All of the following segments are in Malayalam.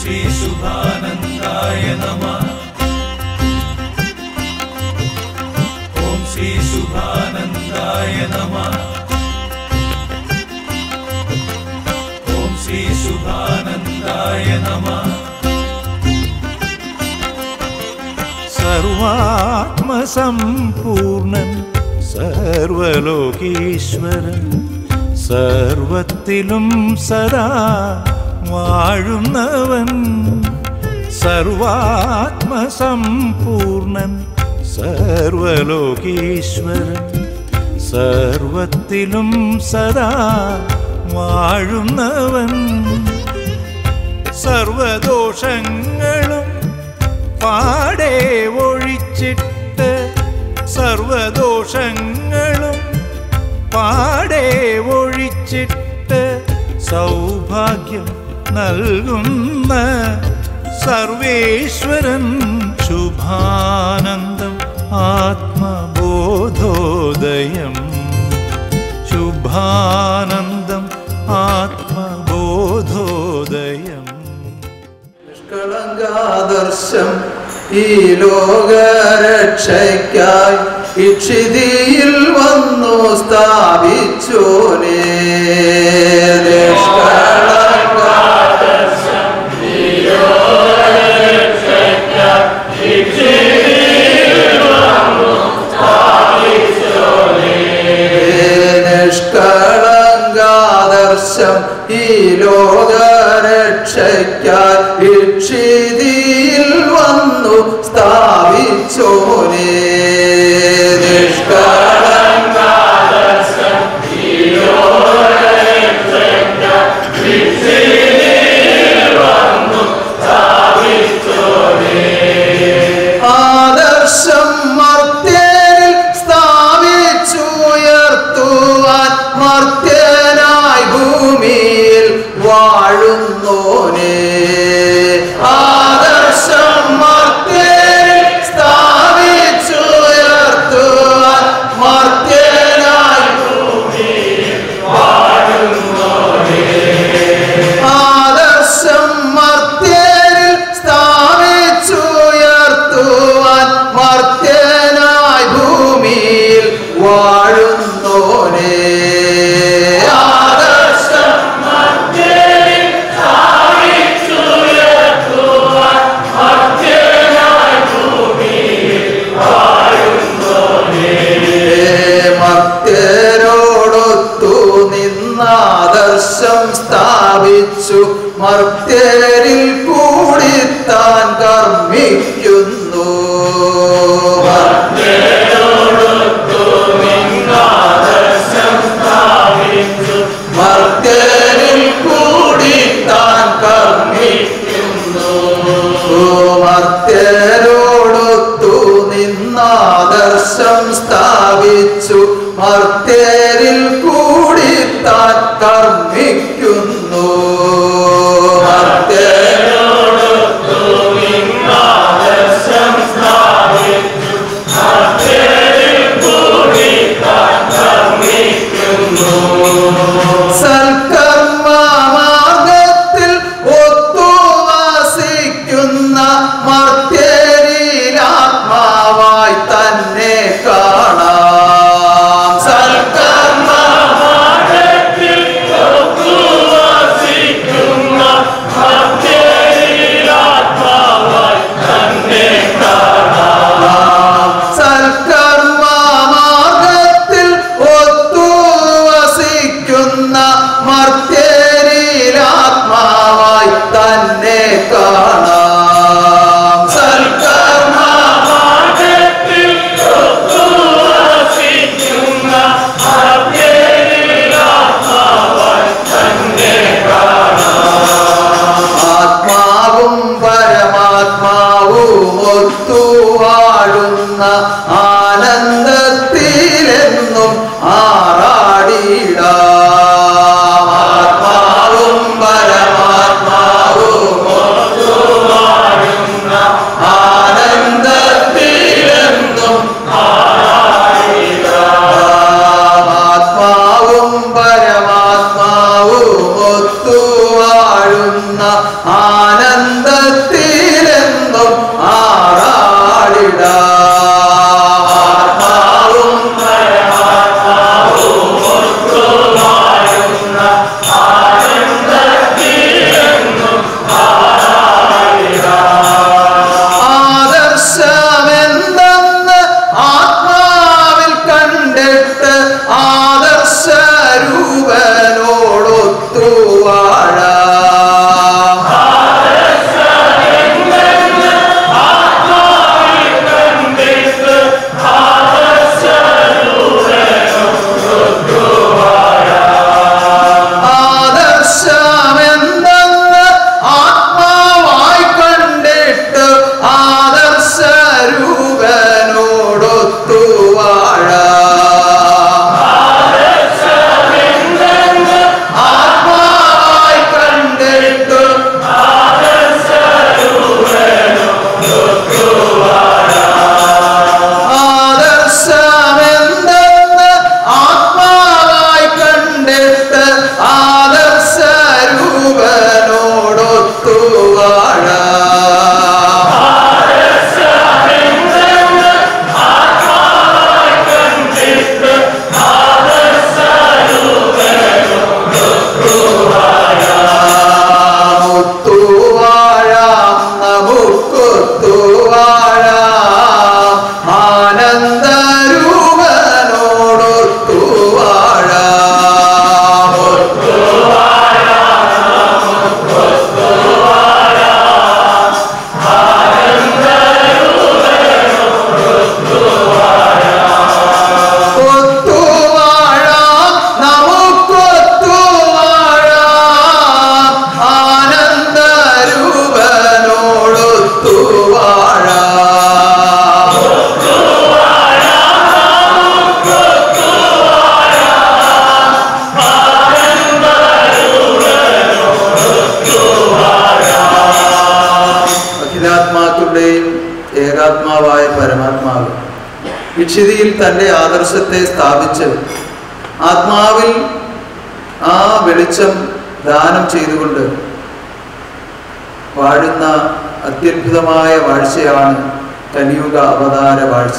ശ്രീ ശുഭാനന്ദായ നമ ഓം ശ്രീ ശുഭാനന്ദായ നമ ഓം ശ്രീ ശുഭാനന്ദായ നമ സർവാത്മസമ്പൂർണൻ സർവലോകീശ്വരൻ സർവത്തിലും സദാ വാഴുന്നവൻ സർവാത്മസമ്പൂർണൻ സർവലോകീശ്വരൻ സർവത്തിലും സദാ വാഴുന്നവൻ സർവദോഷങ്ങളും പാടെ ഒഴിച്ചിട്ട് സർവദോഷങ്ങളും പാടെ ഒഴിച്ചിട്ട് സൗഭാഗ്യം നൽകുന്ന സർവേശ്വരൻ ശുഭാനന്ദം ആത്മബോധോദയം ശുഭാനന്ദം ആത്മബോധോദയം നിഷ്കളങ്കാദർശം ഈ ലോകരക്ഷയ്ക്കായി ഇക്ഷിതിയിൽ വന്നു സ്ഥാപിച്ചോനേ നിഷ്കളങ്കാദർശം ഈ നിഷ്കളങ്കാദർശം ഈ ലോകരക്ഷയ്ക്കായി ഇക്ഷിതിയിൽ വന്നു സ്ഥാപിച്ചോനേ നിഷ്കളങ്കാദർശം ഈ ആദർശം മർത്യനിൽ സ്ഥാപിച്ചുയർത്തുവാൻ മർത്യനായി ഭൂമിയിൽ വാഴുന്നോനെ ആദർശം മർത്യനിൽ സ്ഥാപിച്ചുയർത്തുവാൻ മർത്യനായി ആദർശം മർത്യനിൽ സ്ഥാപിച്ചുയർത്തുവാൻ മർത്യനായി ഭൂമിയിൽ വാഴുന്നോനെ ആദർശം മർത്യനിൽ സ്ഥാപിച്ചുയർത്തുവാൻ മർത്യനായി ഭൂമിയിൽ വാഴുന്നോനെ മർത്യരോടൊത്തു നിന്നാദർശം സ്ഥാപിച്ചു മർത്യരിൽ കൂടി താൻ കർമ്മിക്കുന്നു മർത്യരിൽ കൂടി താൻ കർമ്മിക്കുന്നു മർത്യരോടൊത്തു നിന്നാദർശം സ്ഥാപിച്ചു മർത്യരിൽ കൂടി താൻ കർമ്മിക്കുന്നു മർത്യരോടൊത്തു നിന്നാദർശം ആത്മാവ് ഇക്ഷിതിയിൽ തൻ്റെ ആദർശത്തെ സ്ഥാപിച്ച് ആത്മാവിൽ ആ വെളിച്ചം ദാനം ചെയ്തുകൊണ്ട് വാഴുന്ന അത്യത്ഭുതമായ വാഴ്ചയാണ് കലിയുഗ അവതാര വാഴ്ച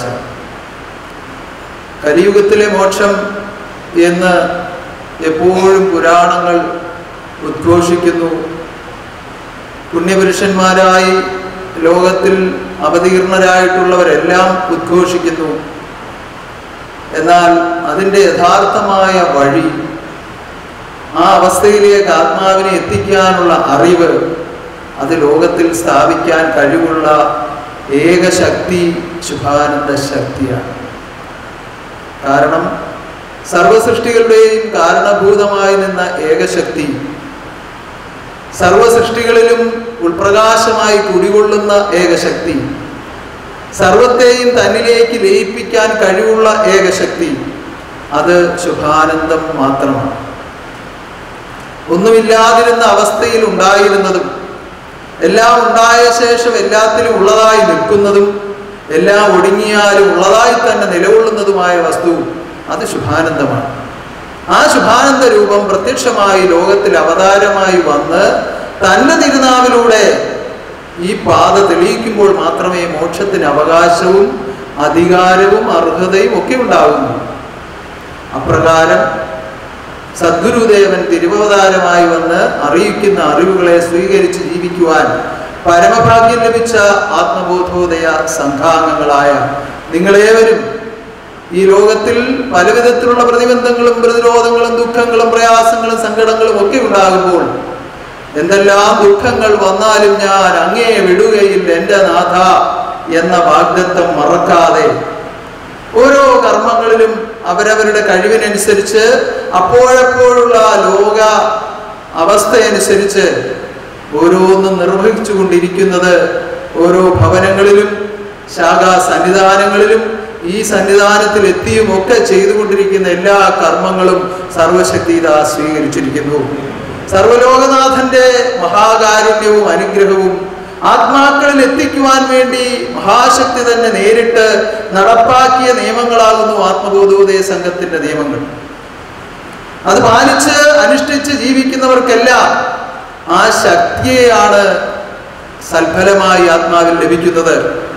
കലിയുഗത്തിലെ മോക്ഷം എന്ന് എപ്പോഴും പുരാണങ്ങൾ ഉദ്ഘോഷിക്കുന്നു പുണ്യപുരുഷന്മാരായി ലോകത്തിൽ അവതീർണരായിട്ടുള്ളവരെല്ലാം ഉദ്ഘോഷിക്കുന്നു എന്നാൽ അതിൻ്റെ യഥാർത്ഥമായ വഴി ആ അവസ്ഥയിലേക്ക് ആത്മാവിനെ എത്തിക്കാനുള്ള അറിവ് അത് ലോകത്തിൽ സ്ഥാപിക്കാൻ കഴിവുള്ള ഏക ശക്തി ശുഭാനന്ദ ശക്തിയാണ് കാരണം സർവസൃഷ്ടികളുടെയും കാരണഭൂതമായി നിന്ന ഏകശക്തി സർവസൃഷ്ടികളിലും ഉൾപ്രകാശമായി കുടികൊള്ളുന്ന ഏകശക്തി സർവത്തെയും തന്നിലേക്ക് ലയിപ്പിക്കാൻ കഴിവുള്ള ഏകശക്തി അത് ശുഭാനന്ദം മാത്രമാണ് ഒന്നുമില്ലാതിരുന്ന അവസ്ഥയിൽ ഉണ്ടായിരുന്നതും എല്ലാം ഉണ്ടായ ശേഷം എല്ലാത്തിലും ഉള്ളതായി നിൽക്കുന്നതും എല്ലാം ഒടുങ്ങിയാലും ഉള്ളതായി തന്നെ നിലകൊള്ളുന്നതുമായ വസ്തു അത് ശുഭാനന്ദമാണ് ആ ശുഭാനന്ദ രൂപം പ്രത്യക്ഷമായി ലോകത്തിൽ അവതാരമായി വന്ന് തന്റെ തിരുനാവിലൂടെ ഈ പാത തെളിയിക്കുമ്പോൾ മാത്രമേ മോക്ഷത്തിന് അവകാശവും അധികാരവും അർഹതയും ഒക്കെ ഉണ്ടാകുന്നു അപ്രകാരം സദ്ഗുരുദേവൻ തിരുവവതാരമായി വന്ന് അറിയിക്കുന്ന അറിവുകളെ സ്വീകരിച്ച് ജീവിക്കുവാൻ പരമഭാഗ്യം ലഭിച്ച ആത്മബോധോദയ സംഘാംഗങ്ങളായ നിങ്ങളേവരും ഈ ലോകത്തിൽ പലവിധത്തിലുള്ള പ്രതിബന്ധങ്ങളും പ്രതിരോധങ്ങളും ദുഃഖങ്ങളും പ്രയാസങ്ങളും സങ്കടങ്ങളും ഒക്കെ ഉണ്ടാകുമ്പോൾ എന്തെല്ലാം ദുഃഖങ്ങൾ വന്നാലും ഞാൻ അങ്ങേ വിടുകയില്ല എൻ്റെ നാഥ എന്ന വാഗ്ദത്തം മറക്കാതെ ഓരോ കർമ്മങ്ങളിലും അവരവരുടെ കഴിവിനനുസരിച്ച് അപ്പോഴപ്പോഴുള്ള ലോക അവസ്ഥയനുസരിച്ച് ഓരോന്നും നിർവഹിച്ചു കൊണ്ടിരിക്കുന്നത് ഓരോ ഭവനങ്ങളിലും ശാഖാ സന്നിധാനങ്ങളിലും ഈ സന്നിധാനത്തിൽ എത്തിയും ഒക്കെ ചെയ്തുകൊണ്ടിരിക്കുന്ന എല്ലാ കർമ്മങ്ങളും സർവശക്തി ഇതാ സ്വീകരിച്ചിരിക്കുന്നു സർവലോകനാഥന്റെ മഹാകാരുണ്യവും അനുഗ്രഹവും ആത്മാക്കളിൽ എത്തിക്കുവാൻ വേണ്ടി മഹാശക്തി തന്നെ നേരിട്ട് നടപ്പാക്കിയ നിയമങ്ങളാകുന്നു ആത്മബോധോദയ സംഘത്തിന്റെ നിയമങ്ങൾ അത് പാലിച്ച് അനുഷ്ഠിച്ച് ജീവിക്കുന്നവർക്കെല്ലാം ആ ശക്തിയെയാണ് സൽഫലമായി ആത്മാവിൽ ലഭിക്കുന്നത്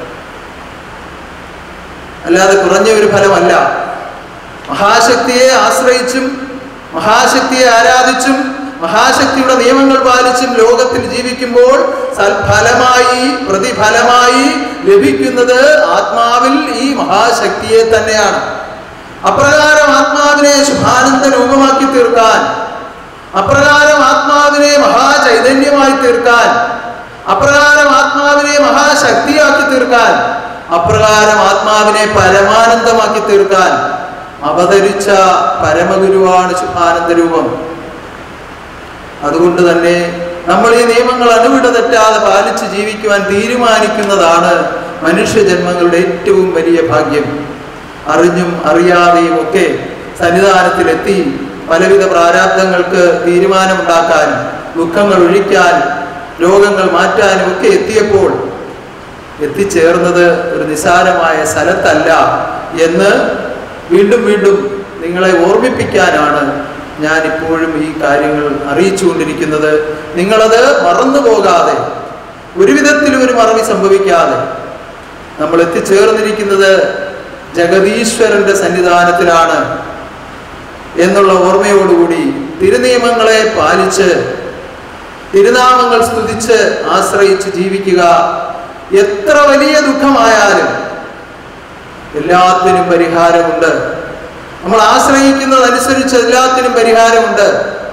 അല്ലാതെ കുറഞ്ഞ ഒരു ഫലമല്ല മഹാശക്തിയെ ആശ്രയിച്ചും മഹാശക്തിയെ ആരാധിച്ചും മഹാശക്തിയുടെ നിയമങ്ങൾ പാലിച്ചും ലോകത്തിൽ ജീവിക്കുമ്പോൾ സൽഫലമായി പ്രതിഫലമായി ലഭിക്കുന്നത് ആത്മാവിൽ ഈ മഹാശക്തിയെ തന്നെയാണ് അപ്രകാരം ആത്മാവിനെ ശുഭാനന്ദ രൂപമാക്കി തീർക്കാൻ അപ്രകാരം ആത്മാവിനെ മഹാചൈതന്യമായി തീർക്കാൻ അപ്രകാരം ആത്മാവിനെ മഹാശക്തിയാക്കി തീർക്കാൻ അപ്രകാരം ആത്മാവിനെ പരമാനന്ദമാക്കി തീർക്കാൻ അവതരിച്ച പരമഗുരുവാണ് ശുഭാനന്ദ രൂപം അതുകൊണ്ട് തന്നെ നമ്മൾ ഈ നിയമങ്ങൾ അനുവിട തെറ്റാതെ പാലിച്ച് ജീവിക്കുവാൻ തീരുമാനിക്കുന്നതാണ് മനുഷ്യജന്മങ്ങളുടെ ഏറ്റവും വലിയ ഭാഗ്യം അറിഞ്ഞും അറിയാതെയും ഒക്കെ സന്നിധാനത്തിലെത്തി പലവിധ പ്രാരാബ്ദങ്ങൾക്ക് തീരുമാനമുണ്ടാക്കാനും ദുഃഖങ്ങൾ ഒഴിക്കാനും രോഗങ്ങൾ മാറ്റാനും ഒക്കെ എത്തിയപ്പോൾ എത്തിച്ചേർന്നത് ഒരു നിസാരമായ സ്ഥലത്തല്ല എന്ന് വീണ്ടും വീണ്ടും നിങ്ങളെ ഓർമ്മിപ്പിക്കാനാണ് ഞാൻ ഇപ്പോഴും ഈ കാര്യങ്ങൾ അറിയിച്ചുകൊണ്ടിരിക്കുന്നത് നിങ്ങളത് മറന്നു പോകാതെ ഒരു വിധത്തിലും ഒരു മറവി സംഭവിക്കാതെ നമ്മൾ എത്തിച്ചേർന്നിരിക്കുന്നത് ജഗതീശ്വരന്റെ സന്നിധാനത്തിലാണ് എന്നുള്ള ഓർമ്മയോടുകൂടി തിരുനിയമങ്ങളെ പാലിച്ച് തിരുനാമങ്ങൾ സ്തുതിച്ച് ആശ്രയിച്ച് ജീവിക്കുക എത്ര വലിയ ദുഃഖമായാലും എല്ലാത്തിനും പരിഹാരമുണ്ട് നമ്മൾ ആശ്രയിക്കുന്നതനുസരിച്ച് എല്ലാത്തിനും പരിഹാരമുണ്ട്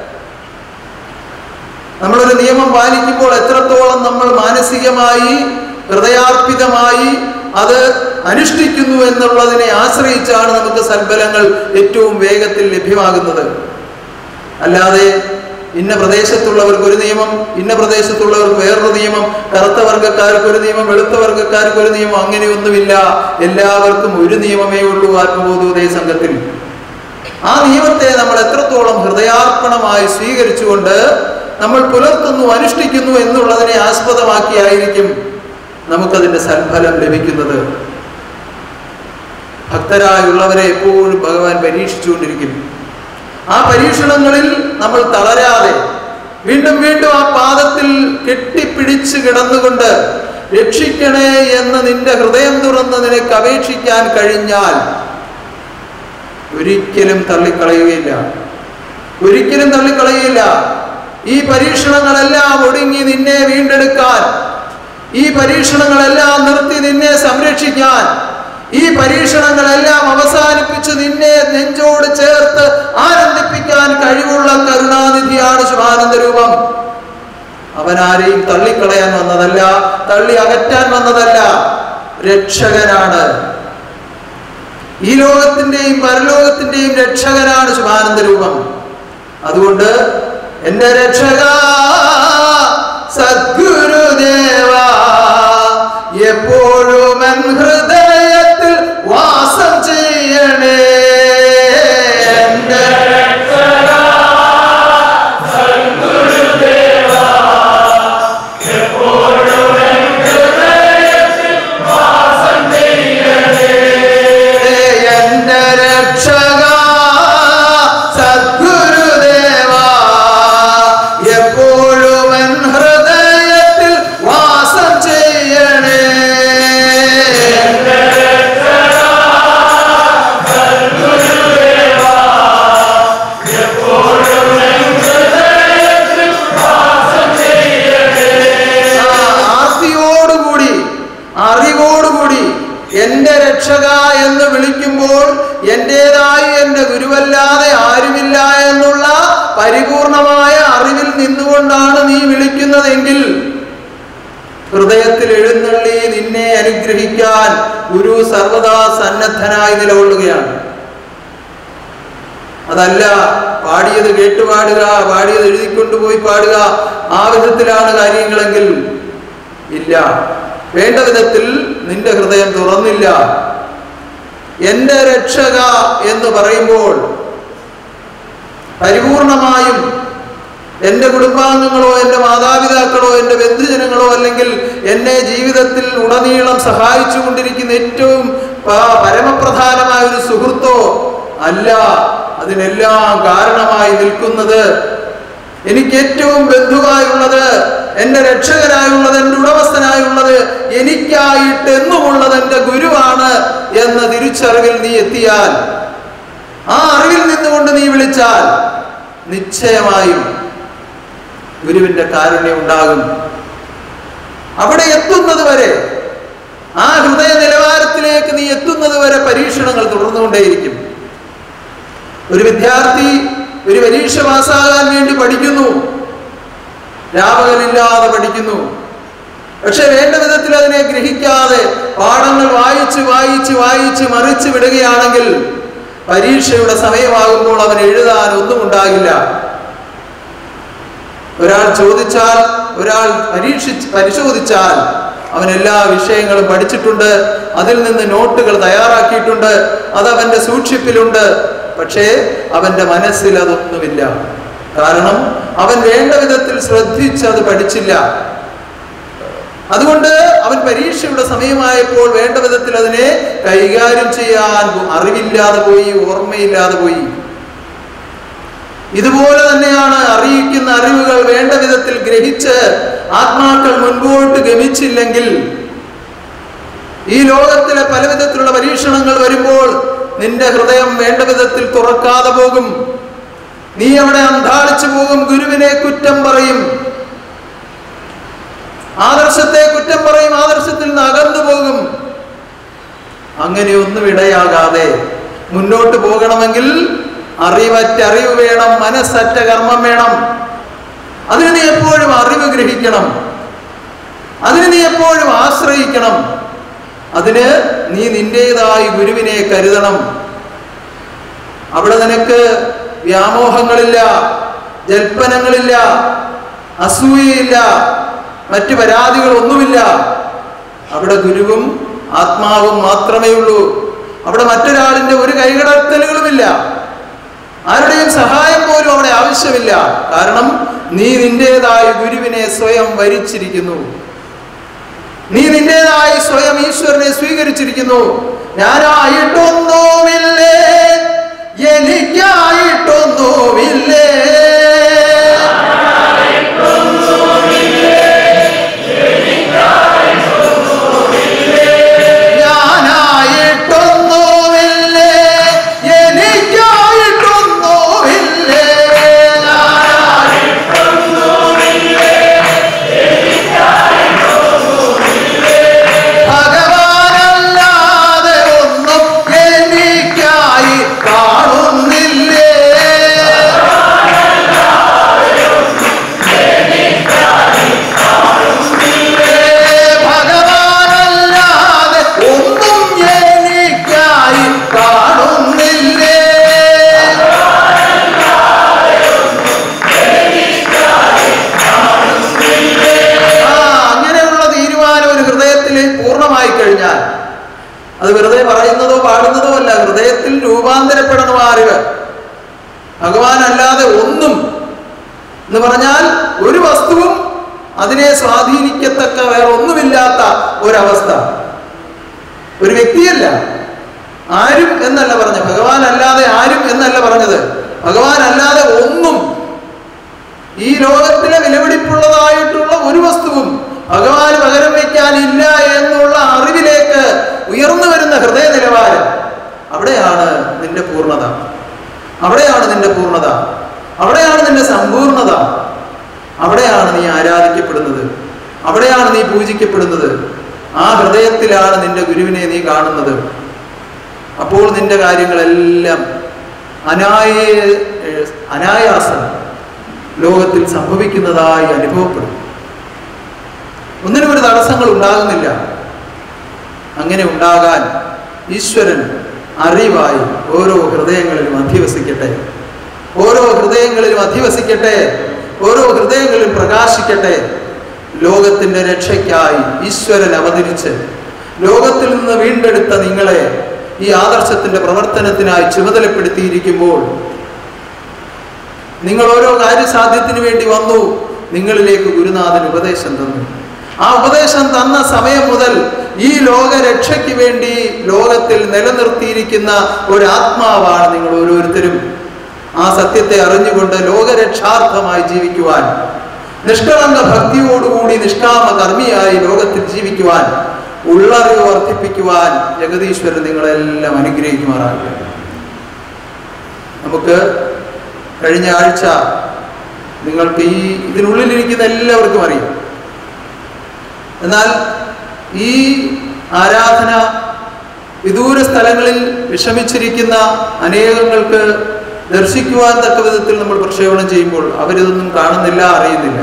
നമ്മളൊരു നിയമം പാലിക്കുമ്പോൾ എത്രത്തോളം നമ്മൾ മാനസികമായി ഹൃദയാർപ്പിതമായി അത് അനുഷ്ഠിക്കുന്നു എന്നുള്ളതിനെ ആശ്രയിച്ചാണ് നമുക്ക് സൽഫലങ്ങൾ ഏറ്റവും വേഗത്തിൽ ലഭ്യമാകുന്നത് അല്ലാതെ ഇന്ന പ്രദേശത്തുള്ളവർക്ക് ഒരു നിയമം ഇന്ന പ്രദേശത്തുള്ളവർക്ക് വേറൊരു നിയമം കറുത്ത വർഗ്ഗക്കാർക്ക് ഒരു നിയമം വെളുത്ത വർഗ്ഗക്കാർക്ക് ഒരു നിയമം അങ്ങനെയൊന്നുമില്ല എല്ലാവർക്കും ഒരു നിയമമേ ഉള്ളൂ ആത്മബോധോദയ സംഘത്തിൽ ആ നിയമത്തെ നമ്മൾ എത്രത്തോളം ഹൃദയാർപ്പണമായി സ്വീകരിച്ചുകൊണ്ട് നമ്മൾ പുലർത്തുന്നു അനുഷ്ഠിക്കുന്നു എന്നുള്ളതിനെ ആസ്പദമാക്കിയായിരിക്കും നമുക്കതിൻ്റെ സൽഫലം ലഭിക്കുന്നത് ഭക്തരായുള്ളവരെ എപ്പോഴും ഭഗവാൻ പരീക്ഷിച്ചുകൊണ്ടിരിക്കും ആ പരീക്ഷണങ്ങളിൽ നമ്മൾ തളരാതെ വീണ്ടും വീണ്ടും ആ പാദത്തിൽ കെട്ടിപ്പിടിച്ച് കിടന്നുകൊണ്ട് രക്ഷിക്കണേ എന്ന് നിന്റെ ഹൃദയം തുറന്ന് നിനക്ക് അപേക്ഷിക്കാൻ കഴിഞ്ഞാൽ ഒരിക്കലും തള്ളിക്കളയുകയില്ല ഒരിക്കലും തള്ളിക്കളയുകയില്ല ഈ പരീക്ഷണങ്ങളെല്ലാം ഒടുങ്ങി നിന്നെ വീണ്ടെടുക്കാൻ ഈ പരീക്ഷണങ്ങളെല്ലാം നിർത്തി നിന്നെ സംരക്ഷിക്കാൻ ഈ പരീക്ഷണങ്ങളെല്ലാം അവസാനിപ്പിച്ച് നിന്നെ നെഞ്ചോട് ചേർത്ത് ആനന്ദിപ്പിക്കാൻ കഴിവുള്ള കരുണാനിധിയാണ് ശിവാനന്ദ രൂപം അവൻ ആരെയും തള്ളിക്കളയാൻ വന്നതല്ല തള്ളി അകറ്റാൻ വന്നതല്ല രക്ഷകനാണ് ഈ ലോകത്തിന്റെയും പരലോകത്തിന്റെയും രക്ഷകനാണ് ശിവാനന്ദ രൂപം അതുകൊണ്ട് എന്റെ രക്ഷക സദ്ഗുരുദേവ എപ്പോഴും എൻ ഹൃദയത്തിൽ വാസം ചെയ്യണേ എന്റെ എന്റെ രക്ഷക സദ്ഗുരുദേവ എപ്പോഴും എൻ ഹൃദയത്തിൽ വാസം ചെയ്യണേ ആ ആർത്തിയോടുകൂടി അറിവോടുകൂടി എന്റെ രക്ഷക എന്ന് വിളിക്കുമ്പോൾ എന്റേതായി എന്റെ ഗുരുവല്ലാതെ ആരുമില്ല എന്നുള്ള പരിപൂർണമായ അറിവിൽ നിന്നുകൊണ്ടാണ് നീ വിളിക്കുന്നതെങ്കിൽ ഹൃദയത്തിൽ എഴുന്നള്ളി നിന്നെ അനുഗ്രഹിക്കാൻ ഗുരു സർവദാ സന്നദ്ധനായി നിലകൊള്ളുകയാണ് അതല്ല പാടിയത് കേട്ടു പാടുക പാടിയത് എഴുതിക്കൊണ്ടുപോയി പാടുക ആ വിധത്തിലാണ് കാര്യങ്ങളെങ്കിൽ ഇല്ല വേണ്ട വിധത്തിൽ നിന്റെ ഹൃദയം തുറന്നില്ല എന്റെ രക്ഷക എന്ന് പറയുമ്പോൾ പരിപൂർണമായും എൻ്റെ കുടുംബാംഗങ്ങളോ എൻ്റെ മാതാപിതാക്കളോ എൻ്റെ ബന്ധുജനങ്ങളോ അല്ലെങ്കിൽ എന്നെ ജീവിതത്തിൽ ഉടനീളം സഹായിച്ചു കൊണ്ടിരിക്കുന്ന ഏറ്റവും പ- പരമപ്രധാനമായ ഒരു സുഹൃത്തോ അല്ല അതിനെല്ലാം കാരണമായി നിൽക്കുന്നത് എനിക്ക് ഏറ്റവും ബന്ധുവായുള്ളത് എൻ്റെ രക്ഷകനായുള്ളത് എൻ്റെ ഉടമസ്ഥനായുള്ളത് എനിക്കായിട്ട് എന്നുമുള്ളത് എൻ്റെ ഗുരുവാണ് എന്ന തിരിച്ചറിവിൽ നീ എത്തിയാൽ ആ അറിവിൽ നിന്നുകൊണ്ട് നീ വിളിച്ചാൽ നിശ്ചയമായും ഗുരുവിന്റെ കാരുണ്യം ഉണ്ടാകും അവിടെ എത്തുന്നത് വരെ ആ ഹൃദയ നിലവാരത്തിലേക്ക് നീ എത്തുന്നത് വരെ പരീക്ഷണങ്ങൾ തുടർന്നുകൊണ്ടേയിരിക്കും ഒരു വിദ്യാർത്ഥി ഒരു പരീക്ഷ പാസ്സാകാൻ വേണ്ടി പഠിക്കുന്നു രാപകലില്ലാതെ പഠിക്കുന്നു പക്ഷെ വേണ്ട വിധത്തിൽ അതിനെ ഗ്രഹിക്കാതെ പാഠങ്ങൾ വായിച്ച് വായിച്ച് വായിച്ച് മറിച്ച് വിടുകയാണെങ്കിൽ പരീക്ഷയുടെ സമയമാകുമ്പോൾ അവൻ എഴുതാൻ ഒന്നും ഉണ്ടാകില്ല ഒരാൾ ചോദിച്ചാൽ ഒരാൾ പരീക്ഷിച്ച് പരിശോധിച്ചാൽ അവൻ എല്ലാ വിഷയങ്ങളും പഠിച്ചിട്ടുണ്ട് അതിൽ നിന്ന് നോട്ടുകൾ തയ്യാറാക്കിയിട്ടുണ്ട് അത് അവന്റെ സൂക്ഷിപ്പിലുണ്ട് പക്ഷേ അവന്റെ മനസ്സിൽ അതൊന്നുമില്ല കാരണം അവൻ വേണ്ട വിധത്തിൽ ശ്രദ്ധിച്ച് അത് പഠിച്ചില്ല അതുകൊണ്ട് അവൻ പരീക്ഷയുടെ സമയമായപ്പോൾ വേണ്ട വിധത്തിൽ അതിനെ കൈകാര്യം ചെയ്യാൻ അറിവില്ലാതെ പോയി ഓർമ്മയില്ലാതെ പോയി ഇതുപോലെ തന്നെയാണ് അറിയിക്കുന്ന അറിവുകൾ വേണ്ട വിധത്തിൽ ഗ്രഹിച്ച് ആത്മാക്കൾ മുൻപോട്ട് ഗമിച്ചില്ലെങ്കിൽ ഈ ലോകത്തിലെ പല വിധത്തിലുള്ള പരീക്ഷണങ്ങൾ വരുമ്പോൾ നിന്റെ ഹൃദയം വേണ്ട വിധത്തിൽ തുറക്കാതെ പോകും നീ അവിടെ അന്താളിച്ചു പോകും ഗുരുവിനെ കുറ്റം പറയും ആദർശത്തെ കുറ്റം പറയും ആദർശത്തിൽ നിന്ന് അകന്നു പോകും അങ്ങനെയൊന്നും ഇടയാകാതെ മുന്നോട്ട് പോകണമെങ്കിൽ അറിവറ്റ അറിവ് വേണം മനസ്സറ്റ കർമ്മം വേണം അതിന് നീ എപ്പോഴും അറിവ് ഗ്രഹിക്കണം അതിന് നീ എപ്പോഴും ആശ്രയിക്കണം അതിന് നീ നിന്റേതായി ഗുരുവിനെ കരുതണം അവിടെ നിനക്ക് വ്യാമോഹങ്ങളില്ല ജൽപ്പനങ്ങളില്ല അസൂയയില്ല മറ്റു പരാതികളൊന്നുമില്ല അവിടെ ഗുരുവും ആത്മാവും മാത്രമേ ഉള്ളൂ അവിടെ മറ്റൊരാളിന്റെ ഒരു കൈകടത്തലുകളുമില്ല ആരുടെയും സഹായം പോലും അവിടെ ആവശ്യമില്ല കാരണം നീ നിന്റേതായ ഗുരുവിനെ സ്വയം വരിച്ചിരിക്കുന്നു നീ നിന്റേതായി സ്വയം ഈശ്വരനെ സ്വീകരിച്ചിരിക്കുന്നു ഞാനായിട്ടൊന്നുമില്ലേ എനിക്കായിട്ടൊന്നുമില്ലേ ഞാനായിട്ടൊന്നുമില്ലേ എനിക്കായിട്ടൊന്നുമില്ലേ ഭഗവാനല്ലാതെ ഒന്നും എനിക്കായി കാണുന്നില്ലേ ഭഗവാനല്ലാതെ ഒന്നും എനിക്കായി കാണുന്നില്ലേ ആ അങ്ങനെയുള്ള തീരുമാനം ഒരു ഹൃദയത്തിൽ പൂർണ്ണമായി കഴിഞ്ഞാൽ അത് വെറുതെ പറയുന്നതോ പാടുന്നതോ അല്ല ഹൃദയത്തിൽ രൂപാന്തരപ്പെടണം ആ അറിവ് ഭഗവാൻ അല്ലാതെ ഒന്നും എന്ന് പറഞ്ഞാൽ ഒരു വസ്തുവും അതിനെ സ്വാധീനിക്കത്തക്ക വേറെ ഒന്നുമില്ലാത്ത ഒരവസ്ഥ ഒരു വ്യക്തിയല്ല ആരും എന്നല്ല പറഞ്ഞത് ഭഗവാൻ അല്ലാതെ ആരും എന്നല്ല പറഞ്ഞത് ഭഗവാൻ അല്ലാതെ ഒന്നും ഈ ലോകത്തിലെ വിലപിടിപ്പുള്ളതായിട്ടുള്ള ഒരു വസ്തുവും ഭഗവാന് പകരം വയ്ക്കാനില്ല എന്നുള്ള അറിവിലേക്ക് ഉയർന്നു വരുന്ന ഹൃദയ നിലവാരം അവിടെയാണ് നിന്റെ പൂർണ്ണത അവിടെയാണ് നിന്റെ പൂർണ്ണത അവിടെയാണ് നിന്റെ സമ്പൂർണത അവിടെയാണ് നീ ആരാധിക്കപ്പെടുന്നത് അവിടെയാണ് നീ പൂജിക്കപ്പെടുന്നത് ആ ഹൃദയത്തിലാണ് നിന്റെ ഗുരുവിനെ നീ കാണുന്നത് അപ്പോൾ നിന്റെ കാര്യങ്ങളെല്ലാം അനായ അനായാസം ലോകത്തിൽ സംഭവിക്കുന്നതായി അനുഭവപ്പെടും ഒന്നിനും ഒരു തടസ്സങ്ങൾ ഉണ്ടാകുന്നില്ല അങ്ങനെ ഉണ്ടാകാൻ ഈശ്വരൻ അറിവായി ഓരോ ഹൃദയങ്ങളിലും അധിവസിക്കട്ടെ ഓരോ ഹൃദയങ്ങളിലും അധിവസിക്കട്ടെ ഓരോ ഹൃദയങ്ങളിലും പ്രകാശിക്കട്ടെ ലോകത്തിന്റെ രക്ഷയ്ക്കായി ഈശ്വരൻ അവതരിച്ച് ലോകത്തിൽ നിന്ന് വീണ്ടെടുത്ത നിങ്ങളെ ഈ ആദർശത്തിന്റെ പ്രവർത്തനത്തിനായി ചുമതലപ്പെടുത്തിയിരിക്കുമ്പോൾ നിങ്ങൾ ഓരോ കാര്യസാധ്യത്തിന് വേണ്ടി വന്നു നിങ്ങളിലേക്ക് ഗുരുനാഥൻ ഉപദേശം തന്നു ആ ഉപദേശം തന്ന സമയം മുതൽ ഈ ലോക രക്ഷയ്ക്ക് വേണ്ടി ലോകത്തിൽ നിലനിർത്തിയിരിക്കുന്ന ഒരു ആത്മാവാണ് നിങ്ങൾ ഓരോരുത്തരും ആ സത്യത്തെ അറിഞ്ഞുകൊണ്ട് ലോകരക്ഷാർത്ഥമായി ജീവിക്കുവാൻ നിഷ്കളങ്ക ഭക്തിയോടുകൂടി നിഷ്കാമ കർമ്മിയായി ലോകത്തിൽ ജീവിക്കുവാൻ ഉള്ളറിവ് വർദ്ധിപ്പിക്കുവാൻ ജഗതീശ്വരൻ നിങ്ങളെല്ലാം അനുഗ്രഹിക്കുമാറാകട്ടെ നമുക്ക് കഴിഞ്ഞ ആഴ്ച നിങ്ങൾക്ക് ഈ ഇതിനുള്ളിലിരിക്കുന്ന എല്ലാവർക്കും അറിയാം എന്നാൽ ഈ ആരാധന വിദൂര സ്ഥലങ്ങളിൽ വിഷമിച്ചിരിക്കുന്ന അനേകങ്ങൾക്ക് ദർശിക്കുവാൻ തക്ക വിധത്തിൽ നമ്മൾ പ്രക്ഷേപണം ചെയ്യുമ്പോൾ അവരിതൊന്നും കാണുന്നില്ല അറിയുന്നില്ല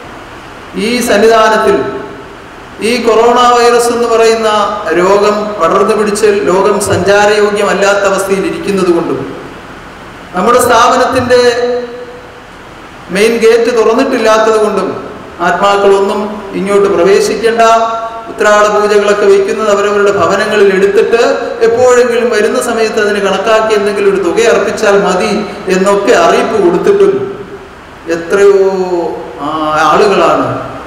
ഈ സന്നിധാനത്തിൽ ഈ കൊറോണ വൈറസ് എന്ന് പറയുന്ന രോഗം പടർന്നു പിടിച്ച് ലോകം സഞ്ചാരയോഗ്യമല്ലാത്ത അവസ്ഥയിൽ ഇരിക്കുന്നത് കൊണ്ടും നമ്മുടെ സ്ഥാപനത്തിന്റെ മെയിൻ ഗേറ്റ് തുറന്നിട്ടില്ലാത്തത് കൊണ്ടും ആത്മാക്കളൊന്നും ഇങ്ങോട്ട് പ്രവേശിക്കേണ്ട ഉത്രാട പൂജകളൊക്കെ വയ്ക്കുന്നത് അവരവരുടെ ഭവനങ്ങളിൽ എടുത്തിട്ട് എപ്പോഴെങ്കിലും വരുന്ന സമയത്ത് അതിന് കണക്കാക്കി എന്തെങ്കിലും ഒരു തുക അർപ്പിച്ചാൽ മതി എന്നൊക്കെ അറിയിപ്പ് കൊടുത്തിട്ടും എത്രയോ ആ, ആളുകളാണ്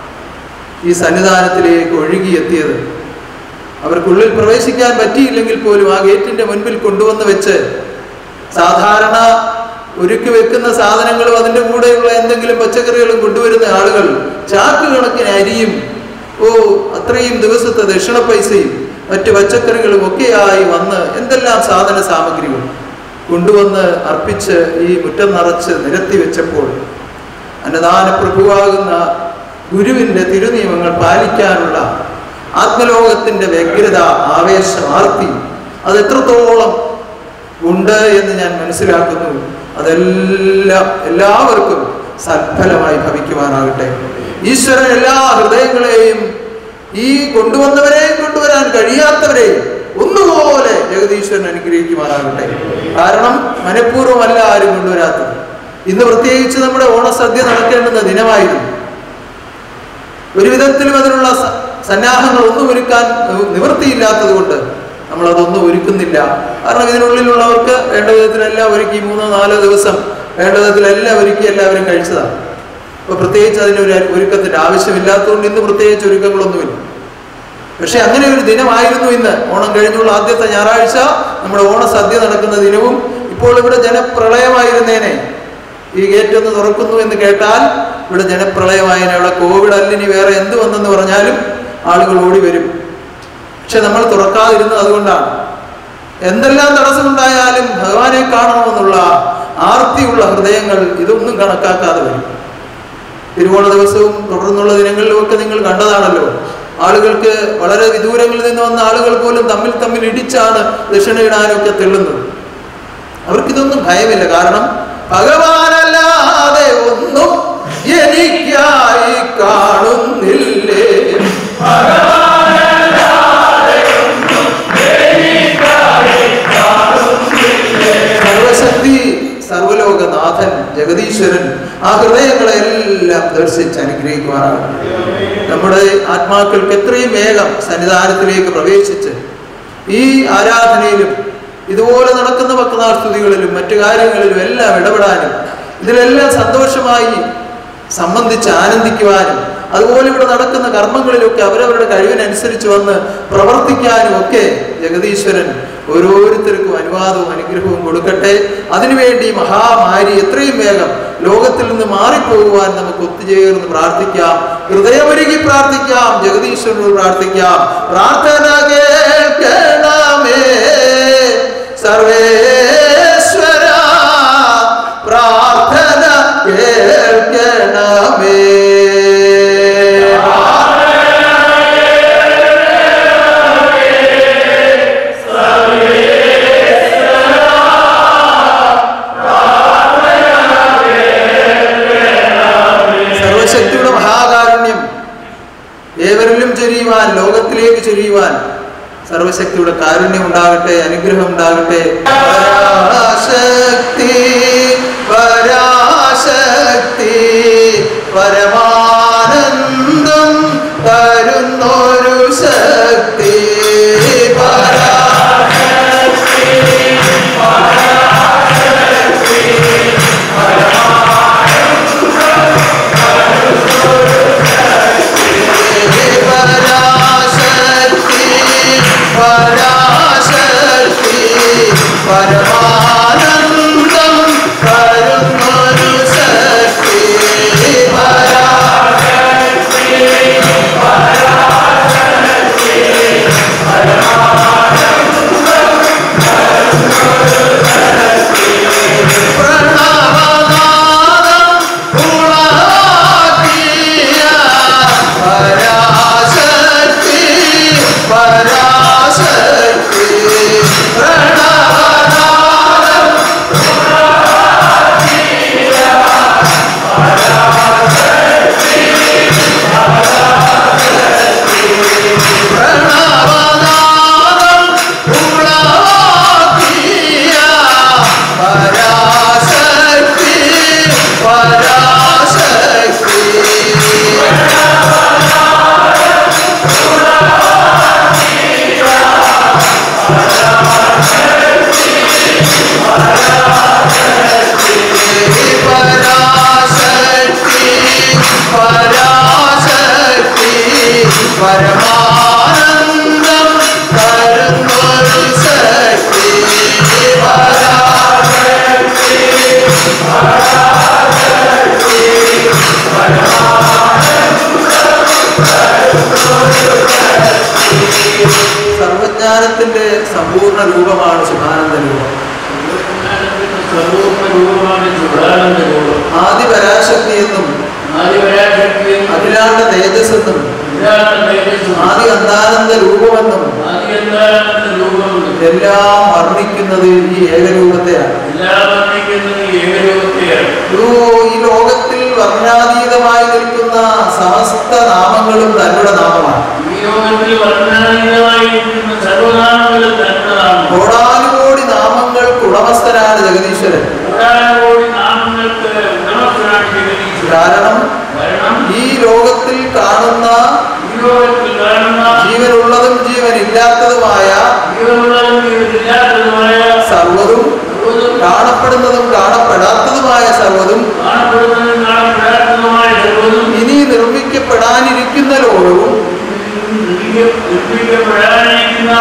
ഈ സന്നിധാനത്തിലേക്ക് ഒഴുകിയെത്തിയത് അവർക്കുള്ളിൽ പ്രവേശിക്കാൻ പറ്റിയില്ലെങ്കിൽ പോലും ആ ഗേറ്റിന്റെ മുൻപിൽ കൊണ്ടുവന്ന് വെച്ച് സാധാരണ ഒരുക്കി വെക്കുന്ന സാധനങ്ങളും അതിൻ്റെ കൂടെയുള്ള എന്തെങ്കിലും പച്ചക്കറികളും കൊണ്ടുവരുന്ന ആളുകൾ ചാക്ക് കണക്കിന് അരിയും ഓ അത്രയും ദിവസത്തെ ദക്ഷിണ പൈസയും മറ്റു പച്ചക്കറികളും ഒക്കെയായി വന്ന് എന്തെല്ലാം സാധന സാമഗ്രികൾ കൊണ്ടുവന്ന് അർപ്പിച്ച് ഈ മുറ്റം നിറച്ച് നിരത്തി വെച്ചപ്പോൾ അന്നദാന പ്രഭുവാകുന്ന ഗുരുവിൻ്റെ തിരുനിയമങ്ങൾ പാലിക്കാനുള്ള ആത്മലോകത്തിൻ്റെ വ്യഗ്രത ആവേശം ആർത്തി അത് എത്രത്തോളം ഉണ്ട് എന്ന് ഞാൻ മനസ്സിലാക്കുന്നു അതെല്ലാം എല്ലാവർക്കും സൽഫലമായി ഭവിക്കുവാനാകട്ടെ ഈശ്വരൻ എല്ലാ ഹൃദയങ്ങളെയും ഈ കൊണ്ടുവന്നവരെയും കൊണ്ടുവരാൻ കഴിയാത്തവരെയും ഒന്നുപോലെ ജഗതീശ്വരൻ അനുഗ്രഹിക്കുമാറാകട്ടെ കാരണം മനഃപൂർവ്വമല്ല ആരും കൊണ്ടുവരാത്തത് ഇന്ന് പ്രത്യേകിച്ച് നമ്മുടെ ഓണസദ്യ നടക്കേണ്ടുന്ന ദിനമായിരുന്നു ഒരു വിധത്തിലും അതിനുള്ള സ- സന്നാഹങ്ങൾ ഒന്നും ഒരുക്കാൻ നിവ- നിവൃത്തിയില്ലാത്തത് കൊണ്ട് നമ്മൾ അതൊന്നും ഒരുക്കുന്നില്ല കാരണം ഇതിനുള്ളിലുള്ളവർക്ക് വേണ്ട വിധത്തിലെല്ലാം ഒരുക്കി മൂന്നോ നാലോ ദിവസം വേണ്ട വിധത്തിലെല്ലാം ഒരുക്കി എല്ലാവരും കഴിച്ചതാണ് അപ്പോൾ പ്രത്യേകിച്ച് അതിനൊരു ഒരുക്കത്തിൻ്റെ ആവശ്യമില്ലാത്തതുകൊണ്ട് ഇന്ന് പ്രത്യേകിച്ച് ഒരുക്കങ്ങളൊന്നുമില്ല പക്ഷെ അങ്ങനെ ഒരു ദിനമായിരുന്നു ഇന്ന് ഓണം കഴിഞ്ഞുള്ള ആദ്യത്തെ ഞായറാഴ്ച നമ്മുടെ ഓണസദ്യ നടക്കുന്ന ദിനവും ഇപ്പോൾ ഇവിടെ ജനപ്രളയമായിരുന്നേനെ ഈ ഗേറ്റ് ഒന്ന് തുറക്കുന്നു എന്ന് കേട്ടാൽ ഇവിടെ ജനപ്രളയമായതിനെ ഇവിടെ കോവിഡ് അല്ലിനി വേറെ എന്ത് വന്നെന്ന് പറഞ്ഞാലും ആളുകൾ ഓടി വരും പക്ഷെ നമ്മൾ തുറക്കാതിരുന്നത് അതുകൊണ്ടാണ് എന്തെല്ലാം തടസ്സമുണ്ടായാലും ഭഗവാനെ കാണണമെന്നുള്ള ആർത്തിയുള്ള ഹൃദയങ്ങൾ ഇതൊന്നും കണക്കാക്കാതെ വരും തിരുവോണ ദിവസവും തുടർന്നുള്ള ദിനങ്ങളിലും ഒക്കെ നിങ്ങൾ കണ്ടതാണല്ലോ ആളുകൾക്ക് വളരെ വിദൂരങ്ങളിൽ നിന്ന് വന്ന ആളുകൾ പോലും തമ്മിൽ തമ്മിൽ ഇടിച്ചാണ് ദക്ഷിണയിടാനൊക്കെ തെള്ളുന്നത് അവർക്കിതൊന്നും ഭയമില്ല കാരണം ഭഗവാനല്ലാതെ ഒന്നും എനിക്കായി കാണുന്നില്ലേ സർവശക്തി സർവലോകനാഥൻ ജഗദീശ്വരൻ ആ ഹൃദയങ്ങളെ എല്ലാം ദർശിച്ച് അനുഗ്രഹിക്കുവാനാണ് നമ്മുടെ ആത്മാക്കൾക്ക് എത്രയും വേഗം സന്നിധാനത്തിലേക്ക് പ്രവേശിച്ച് ഈ ആരാധനയിലും ഇതുപോലെ നടക്കുന്ന ഭക്തനാൾ സ്തുതികളിലും മറ്റു കാര്യങ്ങളിലും എല്ലാം ഇടപെടാനും ഇതിലെല്ലാം സന്തോഷമായി സംബന്ധിച്ച് ആനന്ദിക്കുവാനും അതുപോലെ ഇവിടെ നടക്കുന്ന കർമ്മങ്ങളിലൊക്കെ അവരവരുടെ കഴിവിനനുസരിച്ച് വന്ന് പ്രവർത്തിക്കാനും ഒക്കെ ജഗദീശ്വരൻ ഓരോരുത്തർക്കും അനുവാദവും അനുഗ്രഹവും കൊടുക്കട്ടെ അതിനുവേണ്ടി മഹാമാരി എത്രയും വേഗം ലോകത്തിൽ നിന്ന് മാറിപ്പോകുവാൻ നമുക്ക് ഒത്തുചേർന്ന് പ്രാർത്ഥിക്കാം ഹൃദയമൊരുക്കി പ്രാർത്ഥിക്കാം ജഗദീശ്വരനോട് പ്രാർത്ഥിക്കാം പ്രാർത്ഥന കേൾക്കണമേ സർവേശ്വര പ്രാർത്ഥന കേൾക്കണമേ സർവശക്തിയുടെ മഹാകാരുണ്യം ഏവരിലും ചൊരിയുവാൻ ലോകത്തിലേക്ക് ചൊരിയുവാൻ സർവശക്തിയുടെ കാരുണ്യം ഉണ്ടാകട്ടെ അനുഗ്രഹം ഉണ്ടാകട്ടെ പരാശക്തി പരാശക്തി പരമാനന്ദം തരുന്നൊരു ശക്തി പരാ പരാശക്തി പരാശക്തി പരമാനന്ദം തരുന്നൊരു ശക്തി പരാ പ്രണവനാദം ഉളവാക്കിയ പരാശക്തി പരാശക്തി പ്രണവനാദം പ്രണവനാദം ഉളവാക്കിയ പരാശക്തി പരാശക്തി പരാശക്തി പരാശക്തി പരമാനന്ദം തരുന്നൊരു ശക്തി പരാശക്തി സർവജ്ഞാനത്തിന്റെ സമ്പൂർണ്ണ രൂപമാണ് ശുഭാനന്ദ രൂപം സർവോപരൂപമാണ് ചുടാനന്ദ രൂപം ആദി പരാശക്തി എന്നും ആദിപരാശക്തിയും അഖിലാണ്ട തേജസ് എന്നും വിരാട തേജസ്സും ആദി അന്താനന്ദ രൂപമെന്നും ആദിയന്താനന്ദ രൂപവും എല്ലാം വർണ്ണിക്കുന്നത് ഈ ഏകരൂപത്തെയാണ് എല്ലാം വർണ്ണിക്കുന്നത് ഏകരൂപത്തെയാണ് ഒരു ഈ ലോകത്തിൽ വർണ്ണാതീതമായി നിൽക്കുന്ന സമസ്ത നാമങ്ങളും തന്നുടെ നാമമാണ് ഈ ലോകത്തിൽ വർണ്ണാതീതമായിരിക്കുന്ന സർവനാമങ്ങളും തന്നതാണ് കോടാനുകോടി നാമങ്ങൾക്ക് ഉടമസ്ഥനാണ് ജഗദീശ്വരൻ കോടി നാമങ്ങൾക്ക് ഉടമസ്ഥനാണ് ജഗദീശ്വരൻ കാരണം കാരണം ഈ ലോകത്തിൽ കാണുന്ന ഈ ലോകത്തിൽ കാണുന്ന ജീവനുള്ളതും ജീവനില്ലാത്തതുമായ ജീവനുള്ളതും ജീവനില്ലാത്തതുമായ സർവ്വതും സർവ്വതും കാണപ്പെടുന്നതും കാണപ്പെടാത്തതുമായ സർവ്വതും കാണപ്പെടുന്നതും കാണപ്പെടാത്തതുമായ സർവ്വതും ഇനി നിർമ്മിക്കപ്പെടാനിരിക്കുന്ന ലോകവും സൃഷ്ടിക്കപ്പെടാനിരിക്കുന്ന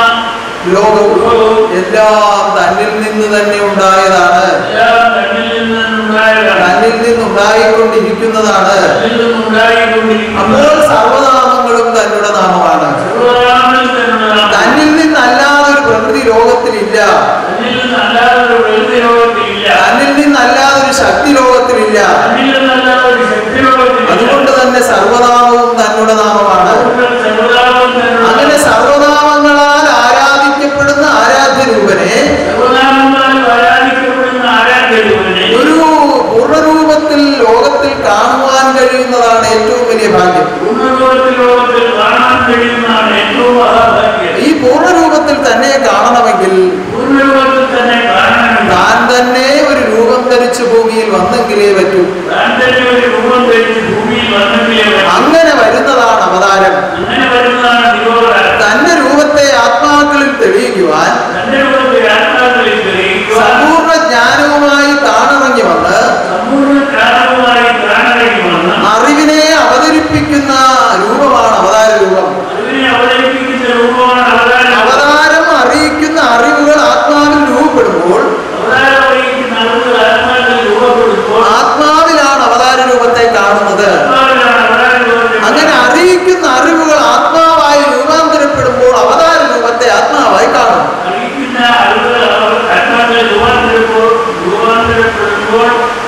ലോകവും എല്ലാം തന്നിൽ നിന്ന് തന്നെ ഉണ്ടായതാണ് എല്ലാം തന്നിൽ നിന്നുണ്ടായതാണ് തന്നിൽ നിന്നുണ്ടായിക്കൊണ്ടിരിക്കുന്നതാണ് തന്നിൽ നിന്നുണ്ടായിക്കൊണ്ടിരിക്കുന്ന അപ്പോൾ സർവനാമങ്ങളും തന്നുടെ നാമമാണ് സർവ്വനാമത്തിൽ തന്നുള്ളതാണ്. തന്നിൽ നിന്നല്ലാതെ ഒരു പ്രകൃതി ലോകത്തിലില്ല തന്നിൽ നിന്നല്ലാതെ ഒരു പ്രകൃതി ലോകത്തിലില്ല തന്നിൽ നിന്നല്ലാതെ ഒരു ശക്തി ലോകത്തിലില്ല തന്നിൽ നിന്നല്ലാതെ ഒരു ശക്തി ലോകത്തിലില്ല അതുകൊണ്ട് തന്നെ സർവനാമവും തന്നുടെ നാമമാണ് അതുകൊണ്ട് സർവ്വനാമം തന്നുള്ള അങ്ങനെ സർവനാമങ്ങളാൽ ആരാധിക്കപ്പെടുന്ന ആരാധ്യ രൂപനെ സർവ്വനാമങ്ങളാൽ ആരാധിക്കപ്പെടുന്ന ആരാധ്യരൂപനെ ഒരു പൂർണ്ണരൂപത്തിൽ ലോകത്തിൽ കാണുവാൻ കഴിയുന്നതാണ് ഏറ്റവും വലിയ ഭാഗ്യം പൂർണ്ണരൂപത്തിൽ ലോകത്തിൽ കാണാൻ കഴിയുന്നതാണ് ഏറ്റവും മഹാഭാഗ്യം ഈ പൂർണ്ണരൂപത്തിൽ തന്നെ കാണണമെങ്കിൽ പൂർണ്ണരൂപത്തിൽ തന്നെ കാണണമെങ്കിൽ താൻ തന്നെ ഒരു രൂപം ധരിച്ച് ഭൂമിയിൽ വന്നെങ്കിലേ പറ്റൂ താൻ തന്നെ ഒരു രൂപം ധരിച്ച് ഭൂമിയിൽ വന്നെങ്കിലേ വരൂ. അങ്ങനെ വരുന്നതാണ് അവതാരം അങ്ങനെ വരുന്നതാണ് തിരുവോറാരം തന്റെ രൂപത്തെ ആത്മാക്കളിൽ തെളിയിക്കുവാൻ തന്റെ രൂപത്തെ ആത്മാക്കളിൽ ഗ്രഹിക്കുവാൻ സമ്പൂർണ്ണ ജ്ഞാനവുമായി താണിറങ്ങി വന്ന് സമ്പൂർണ്ണ ജ്ഞാനവുമായി പ്രാണനയിൽ വന്ന് അറിവിനെ അവതരിപ്പിക്കുന്ന രൂപമാണ് അവതാര രൂപം അതിനെ അവതരിപ്പിക്കുന്ന രൂപമാണ് അവതാരം അവതാരം അറിയിക്കുന്ന അറിവുകൾ ആത്മാവിൽ രൂപപ്പെടുമ്പോൾ അവതാരം വഹിക്കുന്ന അറിവുകൾ ആത്മാക്കളിൽ രൂപപ്പെടുമ്പോൾ ആത്മാവിലാണ് അവതാര രൂപത്തെ കാണുന്നത് ആത്മാവിലാണ് അവതാര രൂപത്തെ അങ്ങനെ അറിയിക്കുന്ന അറിവുകൾ ആത്മാവായി രൂപാന്തരപ്പെടുമ്പോൾ അവതാര രൂപത്തെ ആത്മാവായി കാണും അറിയിക്കുന്ന അറിവുകൾ അവർ ആത്മാക്കളിൽ രൂപാന്തരപ്പെടുമ്പോൾ രൂപാന്തരപ്പെടുമ്പോൾ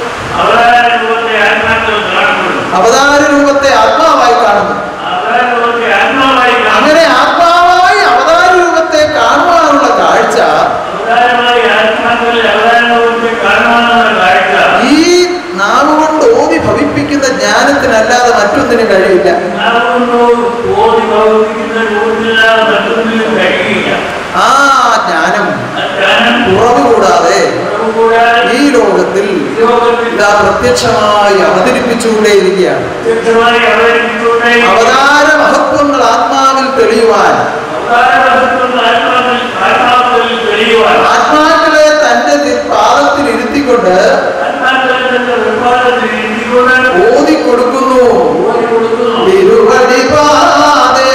അവതാര രൂപത്തെ ആത്മാക്കൾ കാണപ്പെടും അവതാര രൂപത്തെ ആത്മാവായി കാണുന്നു അവതാര രൂപത്തെ ആത്മാവായി കാണും അങ്ങനെ ആത്മാവായി അവതാര രൂപത്തെ കാണുവാനുള്ള കാഴ്ച അവതാരമായി ആത്മാക്കളിൽ അവതാര രൂപത്തെ കാണുവാനുള്ള കാഴ്ച ഈ നാവ് കൊണ്ട് ഓതി ഭവിപ്പിക്കുന്ന ജ്ഞാനത്തിനല്ലാതെ മറ്റൊന്നിനും കഴിയില്ല നാവുകൊണ്ടോ ഓടി പ്രവർത്തിക്കുന്ന രൂപത്തിലല്ലാതെ മറ്റൊന്നിനും കഴിയില്ല ആ ജ്ഞാനം ആ ജ്ഞാനം കുറവ് കൂടാതെ കൂടാതെ ഈ ലോകത്തിൽ ലോകത്തിൽ ഇതാ പ്രത്യക്ഷമായി അവതരിപ്പിച്ചുകൊണ്ടേയിരിക്കുകയാണ് പ്രത്യക്ഷമായി അവതരിപ്പിച്ചുകൊണ്ടേ അവതാര മഹത്വങ്ങൾ ആത്മാവിൽ തെളിയുവാൻ അവതാരമഹത്വം ആത്മാവിൽ ആത്മാക്കളിൽ തെളിയുവാൻ ആത്മാക്കളെ തന്റെ തി- പാദത്തിൽ ഇരുത്തിക്കൊണ്ട് ആത്മാക്കളിൽ തന്റെ വിഭാഗത്തിൽ ഇരുത്തിക്കൊണ്ട് ഓതി കൊടുക്കുന്നു ഓടി കൊടുക്കുന്നു തിരുവടി പാതേ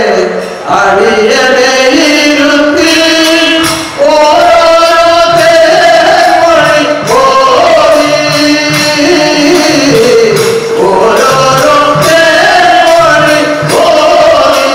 അടിയനെ ഇരുത്തി ഓരോ തേൻമൊഴി ഓതി. ഓരോരോ തേൻമൊഴി ഓതി.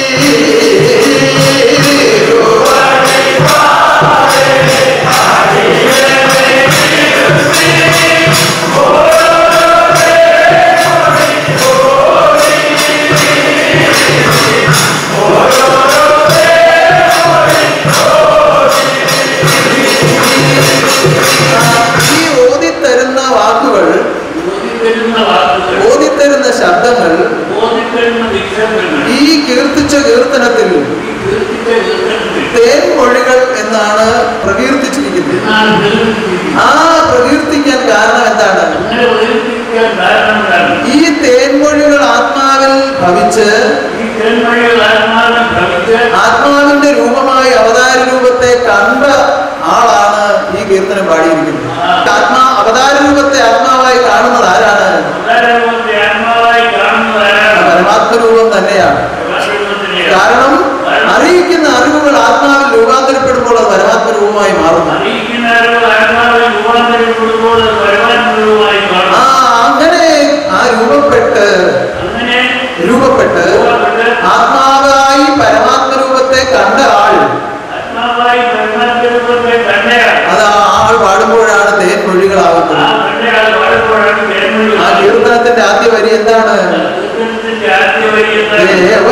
ഈ ഓതിത്തരുന്ന വാക്കുകൾ ഓടിത്തരുന്ന വാക്കുകൾ ഓതിത്തരുന്ന ശബ്ദങ്ങൾ ഓടിത്തരുന്ന വിഗ്രഹങ്ങൾ ഈ കീർത്തിച്ച കീർത്തനത്തിൽ ഈ കീർത്തിച്ച കീർത്തനത്തിൽ തേൻമൊഴികൾ എന്നാണ് പ്രകീർത്തിച്ചിരിക്കുന്നത് എന്നാൽ നിർമ്മിച്ചിരിക്കുന്നു. ആ പ്രകീർത്തിക്കാൻ കാരണം എന്താണ് അങ്ങനെ പ്രകീർത്തിക്കാൻ കാരണം എന്താണ്? ഈ തേൻമൊഴികൾ ആത്മാവിൽ ഭവിച്ച് ഈ തെന്മഴികൾ ആത്മാവിൽ ഭവിച്ച് ആത്മാവിന്റെ രൂപമായി അവതാര രൂപത്തെ കണ്ട ആളാണ് ഈ കീർത്തനം പാടിയിരിക്കുന്നത് ആത്മാ അവതാര രൂപത്തെ ആത്മാവായി കാണുന്നത് ആരാണ് അവതാരരൂപത്തെ ആത്മാവായി കാണുന്നവരാണ് പരമാത്മരൂപം തന്നെയാണ് പരമാത്മരൂപത്തിനെ കാരണം അറിയിക്കുന്ന അറിവുകൾ ആത്മാവിൽ രൂപാന്തരപ്പെടുമ്പോൾ അത് പരമാത്മരൂപമായി മാറുന്നു അറിയിക്കുന്ന അറിവ് ആത്മാവിൽ രൂപാന്തരപ്പെടുമ്പോൾ അത് പരമാത്മരൂപമായി ആ കാണും അങ്ങനെ ആ രൂപപ്പെട്ട് അങ്ങനെ രൂപപ്പെട്ട് രൂപപ്പെട്ട് ആത്മാവായി പരമാത്മരൂപത്തെ കണ്ട ആൾ ആത്മാവായി പരമാത്മരൂപത്തെ കണ്ടയാൾ അത് ആ ആൾ പാടുമ്പോഴാണ് തേൻ ആ മൊഴികളാകുന്നത് കണ്ടയാൾ പാടുമ്പോഴാണ് ആ തേന്മൊഴി കീർത്തനത്തിന്റെ ആദ്യ വരി എന്താണ് കീർത്തനത്തിന്റെ ആദ്യ വരി എന്താണ്?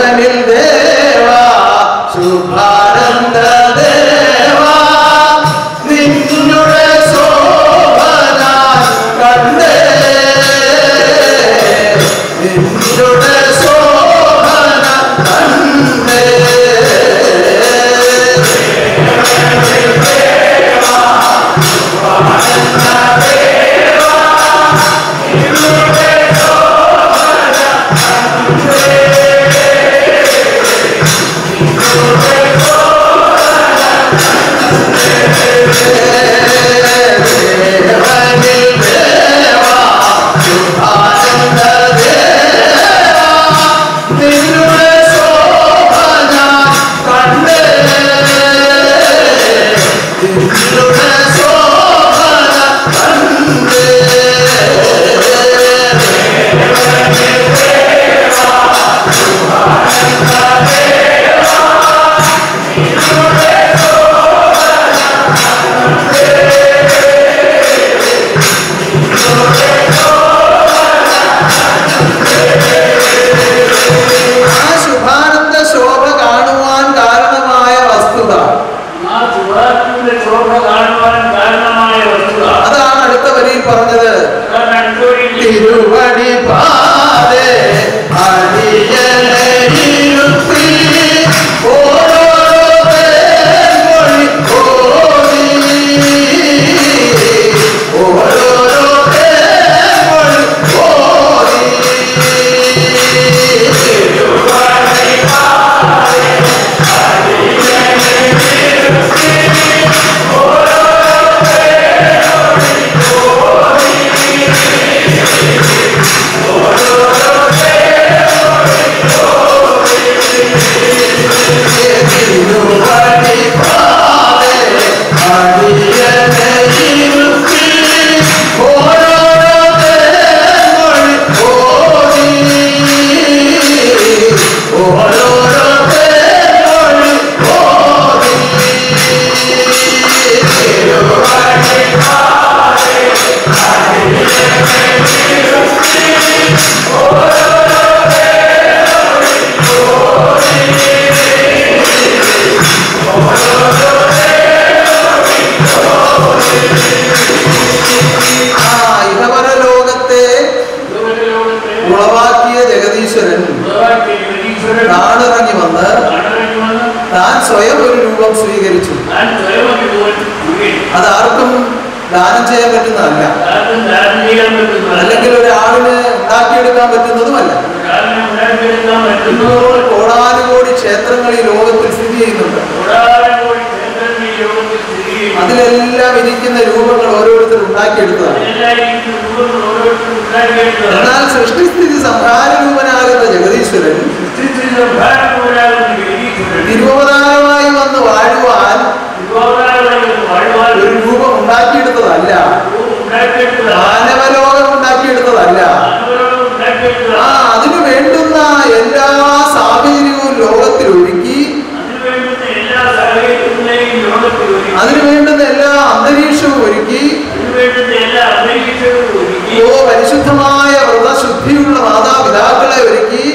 വന്ന് കാണുവാൻ വന്ന് താൻ സ്വയം ഒരു രൂപം സ്വീകരിച്ചു താൻ സ്വയം ഒരു രൂപം സ്വീകരിച്ചു. അത് ആർക്കും ദാനം ചെയ്യാൻ പറ്റുന്നതല്ല ആർക്കും ദാനം ചെയ്യാൻ പറ്റുന്നതല്ല. അല്ലെങ്കിൽ ഒരാളിന് ഉണ്ടാക്കിയെടുക്കാൻ പറ്റുന്നതുമല്ല ഒരാളിനെ ഉണ്ടാക്കിയെടുക്കാൻ പറ്റുന്നു. നൂറ് കോടാനുകോടി ക്ഷേത്രങ്ങൾ ഈ ലോകത്തിൽ സ്ഥിതി ചെയ്യുന്നുണ്ട് ഒരാളെ കൂടി ക്ഷേത്രത്തിൽ ഈ ലോകത്തിൽ സ്ഥിതി ചെയ്യുന്നു. അതിലെല്ലാം ഇരിക്കുന്ന രൂപങ്ങൾ ഓരോരുത്തർ ഉണ്ടാക്കിയെടുത്തതാണ് അതിലെല്ലാം ഈ രൂപങ്ങൾ ഓരോരുത്തരും ഉണ്ടാക്കിയെടുത്തതാണ്. എന്നാൽ സൃഷ്ടിസ്ഥിതി സംഹാരരൂപനാകുന്ന ജഗദീശ്വരൻ സൃഷ്ടിച്ചിരുന്ന ഭാരതപുരാതന ഗിരീശ്വരൻ തിരുവതാരമായി വന്ന് വാഴുവാൻ വിഭവനായി വാഴുവാൻ ഒരു രൂപം ഉണ്ടാക്കിയെടുത്തതല്ല രൂപം ഉണ്ടാക്കിയെടുത്തതാണ്. മാനവലോകം ഉണ്ടാക്കിയെടുത്തതല്ല മാനവരോട് ആ ഉണ്ടാക്കിയെടുത്തതാണ്. അതിനു വേണ്ടുന്ന എല്ലാ സാഹചര്യവും ലോകത്തിൽ ഒരുക്കി അതിനുവേണ്ടുന്ന എല്ലാ സാഹചര്യങ്ങളെയും ലോകത്തിൽ ഒരുക്കി. അതിനു വേണ്ടുന്ന എല്ലാ അന്തരീക്ഷവും ഒരുക്കി അതിനുവേണ്ടുന്ന എല്ലാ അന്തരീക്ഷവും ഒരുക്കി. ഓ പരിശുദ്ധമായ വ്രതശുദ്ധിയുള്ള മാതാപിതാക്കളെ ഒരുക്കി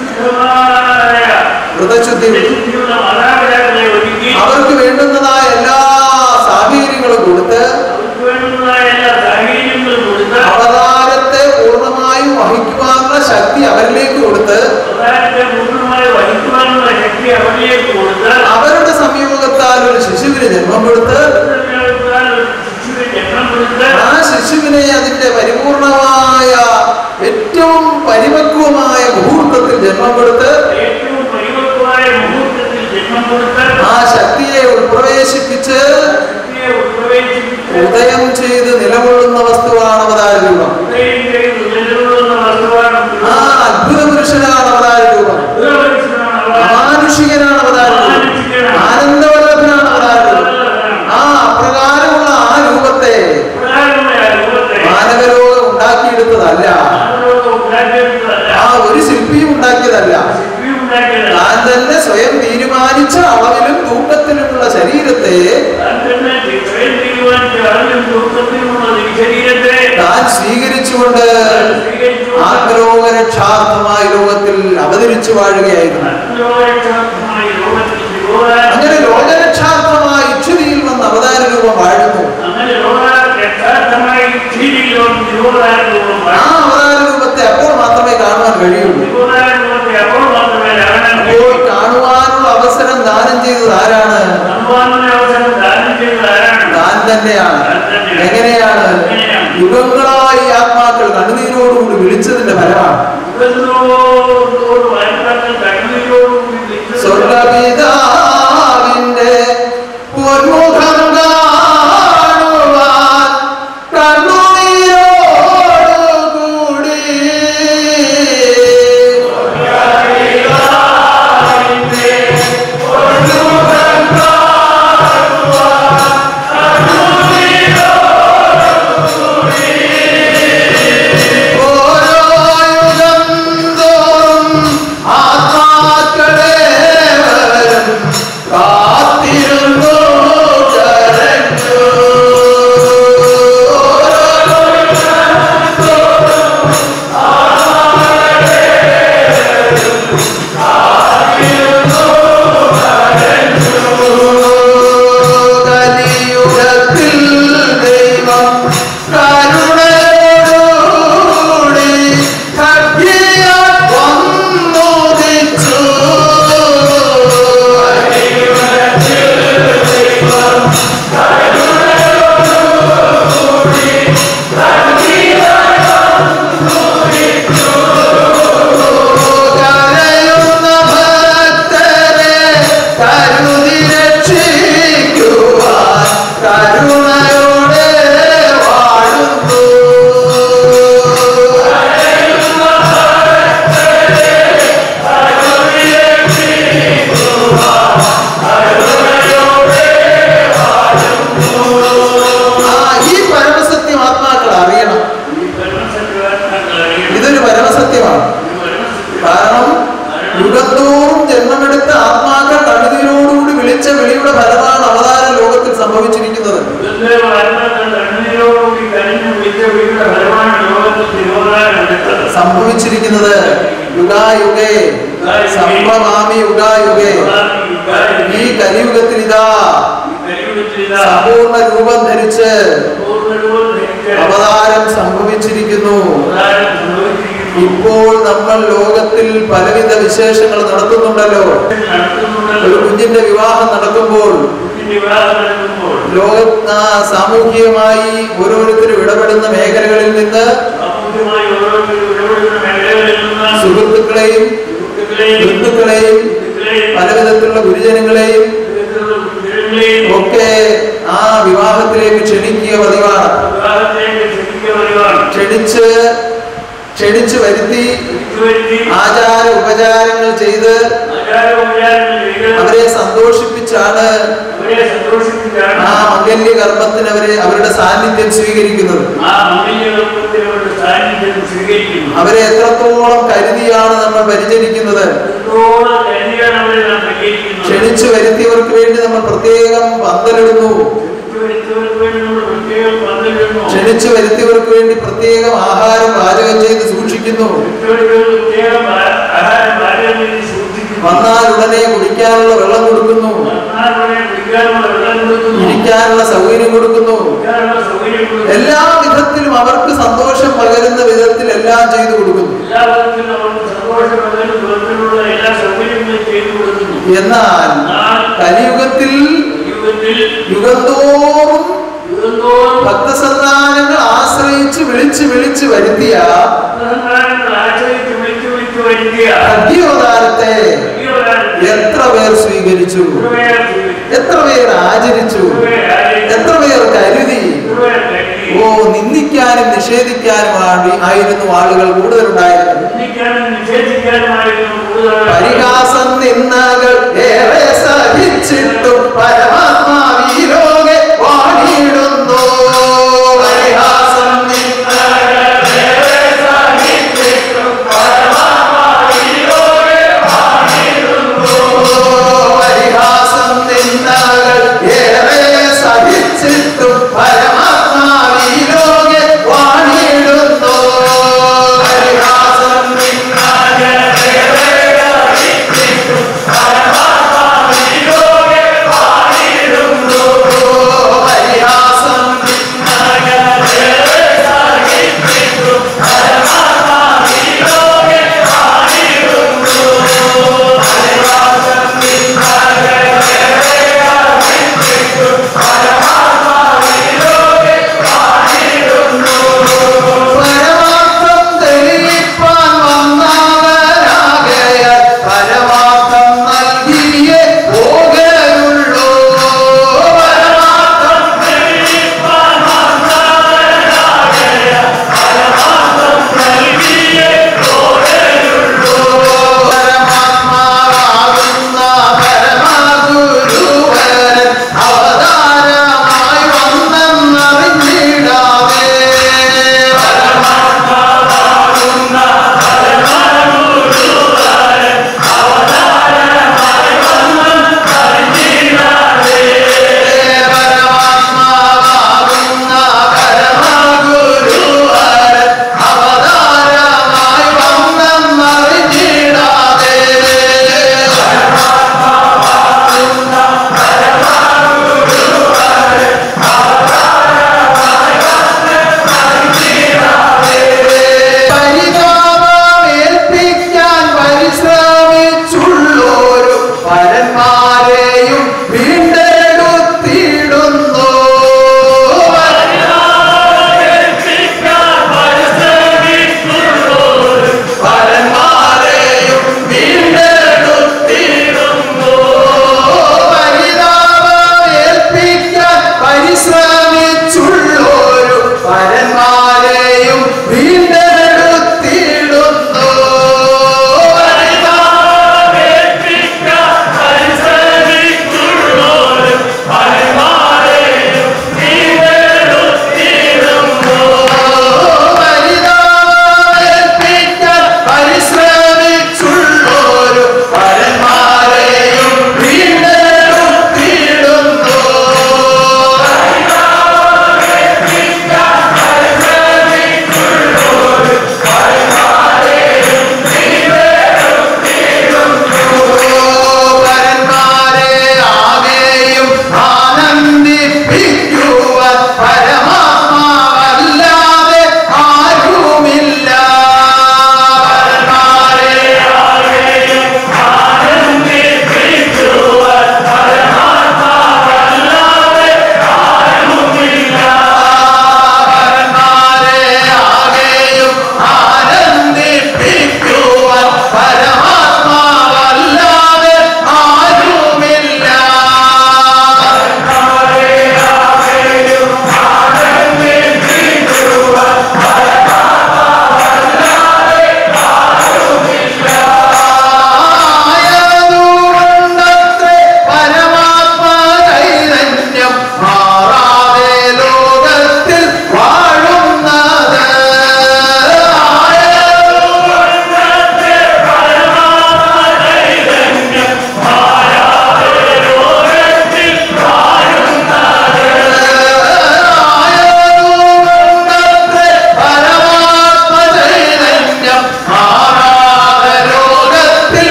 വിശുദ്ധമായ വ്രതശുദ്ധി വിശുദ്ധിയുള്ള മാതാപിതാക്കളെ ഒരുക്കി. അവർക്ക് വേണ്ടുന്നതായ എല്ലാ സാഹചര്യങ്ങളും കൊടുത്ത് അവർക്ക് വേണ്ടുന്നതായ എല്ലാ സാഹചര്യങ്ങളും കൊടുത്ത് അവതാരത്തെ പൂർണ്ണമായും വഹിക്കുവാനുള്ള ശക്തി അവരിലേക്ക് കൊടുത്ത് അവതാരത്തെ പൂർണ്ണമായി വഹിക്കുവാനുള്ള ശക്തി അവരിലേക്ക് കൊടുത്ത് അവരുടെ സംയോഗത്താൽ ഒരു ശിശുവിന് ജന്മം കൊടുത്ത് അവരുടെ ശിശുവിന് ജന്മം കൊടുത്ത് ആ ശിശുവിനെ അതിന്റെ പരിപൂർണമായ ഏറ്റവും പരിപക്വമായ മുഹൂർത്തത്തിൽ ജന്മം കൊടുത്ത് ഏറ്റവും പരിപക്വമായ മുഹൂർത്തത്തിൽ ജന്മം കൊടുത്ത് ആ ശക്തിയെ ഉൾപ്രവേശിപ്പിച്ച് ശക്തിയെ ഉൾപ്രവേശിപ്പിച്ച് ഉദയം ചെയ്ത് നിലകൊള്ളുന്ന വസ്തുവാണ് അവതാര രൂപം ഉദയം ചെയ്ത് നിലകൊള്ളുന്ന വസ്തുവാണ് ആ അത്ഭുത പുരുഷനാണ് അവതാര രൂപം ദുരവസ്ഥനാണ് അവതാരം. അമാനുഷികനാണ് അവതാര രൂപം ആനന്ദവല്ലഭനാണ് അവതാര രൂപം ആ അപ്രകാരമുള്ള ആ രൂപത്തെ പ്രധാനമായ രൂപത്തെ മാനവരോഗം ഉണ്ടാക്കിയെടുത്തതല്ല മാനവരോഗം ഉണ്ടാക്കിയെടുത്തതല്ല. ആ ഒരു ശില്പിയും ഉണ്ടാക്കിയതല്ല ശില്പി ഉണ്ടാക്കിയതല്ല. താൻ തന്നെ സ്വയം തീരുമാനിച്ച അളവിലും തൂക്കത്തിലുമുള്ള ശരീരത്തെ താൻ തന്നെ സ്വയം തീരുമാനിച്ച അറിവും തൂക്കത്തിലുമുള്ള ഈ ശരീരത്തെ താൻ സ്വീകരിച്ചുകൊണ്ട് സ്വീകരിച്ചു ആത്മരോഗരക്ഷാർത്ഥമായി ലോകത്തിൽ അവതരിച്ചു വാഴുകയായിരുന്നു ആത്മലോകരക്ഷാർത്ഥമായി ലോകത്തിൽ ശിവോദാനം അങ്ങനെ ലോകരക്ഷാർത്ഥമായി ഇച്ഛുതിയിൽ വന്ന് അവതാര രൂപം വാഴുന്നു അങ്ങനെ ലോകരക്ഷാർത്ഥമായി ക്ഷീണിയിലും ശിവോദാന രൂപം ആ അവതാര രൂപത്തെ അപ്പോൾ മാത്രമേ കാണുവാൻ കഴിയുള്ളൂ ശിവോദാന രൂപത്തെ അപ്പോൾ മാത്രമേ കാണാൻ അപ്പോൾ കാണുവാനുള്ള അവസരം ദാനം ചെയ്തത് ആരാണ് സമ്മാനത്തിന് അവസരം ദാനം ചെയ്തത് ആരാണ് താൻ തന്നെയാണ് എങ്ങനെയാണ് യുഗങ്ങളായി ഈ ആത്മാക്കൾ കണ്ണുനീരോടുകൂടി വിളിച്ചതിന്റെ ഫലമാണ് ഇവരോട് വാഴ്ത്താക്കൾ കണ്ണീരോടുകൂടി വിളിച്ചത് സ്വർഗപിതാവിന്റെ പൊന്മുഖം കാണുവാൻ കണ്ണുനീരോടുകൂടി ഓരോ യുഗം തോറും ആത്മാക്കളെ വരും കാത്തിരുന്നു കരഞ്ഞു കലിയുഗത്തിൽ ദൈവം കരുണയോടുകൂടി കട്ടിയ വന്നുദിച്ചു കരയുന്ന ഭക്തരെ കരുതി രക്ഷിക്കുവാൻ കരുണയോടെ വാഴുന്നു ആ ഈ പരമസത്യം ആത്മാക്കൾ അറിയണം ഈ പരമസത്യവാത്മാക്കൾ അറിയണം. ഇതൊരു പരമസത്യമാണ് ഈ പരമസത്യം കാരണം യുഗത്തോറും ജന്മമെടുത്ത ആത്മാക്കൾ കണ്ണുനീരോടുകൂടി വിളിച്ച വിളിയുടെ ഫലമാണ് അവതാര ലോകത്തിൽ സംഭവിച്ചിരിക്കുന്നത് ഇവരുടെ വാഴ്ത്താക്കൾ കണ്ണീരോടുകൂടി കരഞ്ഞു വിളിച്ച വിളിയുടെ ഫലമാണ് ലോകത്തിൽ ശിവോദാനം എടുത്തത് സംഭവിച്ചിരിക്കുന്നത് യുഗായുഗേ സംഭവാമി യുഗായുഗേ ഈ കലിയുഗത്തിൽ ഇതാ സമ്പൂർണ്ണ രൂപം ധരിച്ച് അവതാരം സംഭവിച്ചിരിക്കുന്നു ഇപ്പോൾ നമ്മൾ ലോകത്തിൽ പലവിധ വിശേഷങ്ങൾ നടത്തുന്നുണ്ടല്ലോ ഒരു നടത്തുന്നുണ്ടല്ലോ കുഞ്ഞിന്റെ വിവാഹം നടക്കുമ്പോൾ കുഞ്ഞിന്റെ വിവാഹം നടക്കുമ്പോൾ ലോക ആ, സാമൂഹികമായി ഓരോരുത്തരും ഇടപെടുന്ന മേഖലകളിൽ നിന്ന് സാമൂഹികമായി ഓരോരുത്തരും ഇടപെടുന്ന മേഖലകളിൽ നിന്ന് സുഹൃത്തുക്കളെയും സുഹൃത്തുക്കളെയും ബന്ധുക്കളെയും ബന്ധുക്കളെയും പലവിധത്തിലുള്ള ഗുരുജനങ്ങളെയും വിധത്തിലുള്ള കുട്ടികളെയും ഒക്കെ ആ വിവാഹത്തിലേക്ക് ക്ഷണിക്കുക പതിവാണ് വിവാഹത്തിലേക്ക് ക്ഷണിക്കുക പതിവാണ്. ക്ഷണിച്ച് ക്ഷണിച്ചു വരുത്തി വിളിച്ചുവരുത്തി ആചാര ഉപചാരങ്ങൾ ചെയ്ത് ആചാരോപചാരങ്ങൾ ചെയ്ത് അവരെ സന്തോഷിപ്പിച്ചാണ് അവരെ സന്തോഷിപ്പിച്ചാണ് ആ മംഗല്യ കർമ്മത്തിന് അവരെ അവരുടെ സാന്നിധ്യം സ്വീകരിക്കുന്നത് ആ മംഗല്യകർമ്മത്തിൽ അവരുടെ സാന്നിധ്യം സ്വീകരിക്കുന്നു അവരെ എത്രത്തോളം കരുതിയാണ് നമ്മൾ പരിചരിക്കുന്നത് എത്രത്തോളം കരുതിയാണ് അവരെ നാം പരിഹരിക്കുന്നത് ക്ഷണിച്ചു വരുത്തിയവർക്ക് വേണ്ടി നമ്മൾ പ്രത്യേകം പന്തലിടുന്നു വിളിച്ചുവരുത്തിയവർക്ക് വേണ്ടി നമ്മൾ പ്രത്യേകം പന്തലിടുന്നു ക്ഷണിച്ചു വരുത്തിയവർക്ക് വേണ്ടി പ്രത്യേകം ആഹാരം പാചകം ചെയ്ത് സൂക്ഷിക്കുന്നു വിളിച്ചുവരുത്തിയവർക്ക് പ്രത്യേകം ആ- ആഹാരം പാചകം ചെയ്ത് സൂക്ഷിക്കുന്നു വന്നാൽ ഉടനെ കുടിക്കാനുള്ള വെള്ളം കൊടുക്കുന്നു വന്നാൽ ഉടനെ കുടിക്കാനുള്ള വെള്ളം കൊടുക്കുന്നു ഇരിക്കാനുള്ള സൗകര്യം കൊടുക്കുന്നു കുടിക്കാനുള്ള സൗകര്യം കൊടുക്കുന്നു എല്ലാ വിധത്തിലും അവർക്ക് സന്തോഷം പകരുന്ന വിധത്തിൽ എല്ലാം ചെയ്തു കൊടുക്കുന്നു എല്ലാ വിധത്തിലും അവർക്ക് സന്തോഷം പകരുന്ന വിധത്തിലുള്ള എല്ലാ സൗകര്യങ്ങളും ചെയ്തു കൊടുക്കുന്നു എന്നാൽ എന്നാൽ കലിയുഗത്തിൽ ജീവിതത്തിൽ യുഗന്തോറും യുഗന്തോറും ഭക്തസന്താനങ്ങൾ ആശ്രയിച്ച് വിളിച്ച് വിളിച്ച് വരുത്തിയ ഭക്തസന്താനങ്ങൾ ആശ്രയിച്ച് വിളിച്ചു വിളിച്ചു വരുത്തിയ ഭഗ്യോദാരത്തെ എത്ര പേർ സ്വീകരിച്ചു എത്ര പേർ ആചരിച്ചു എത്ര പേർ കരുതി ഓ നിന്ദിക്കാനും നിഷേധിക്കാനും ആയിരുന്നു ആളുകൾ കൂടുതലുണ്ടായിരുന്നത് പരിഹാസം നിന്നകൾ ഏറെ സഹിച്ചിട്ടും പരമാത്മാവിലോകെ വാണിടുന്നു പരിഹാസം നിന്നകൾ ഏറെ സഹിച്ചിട്ടും പരമാത്മാവിലോകെ വാണിടുന്നു. പരിഹാസം നിന്നകൾ ഏറെ സഹിച്ചിട്ടും പരമാത്മാവിലോകെ വാണിടുന്നു പരിഹാസം നിന്നകൾ ഏറെ സഹിച്ചിട്ടും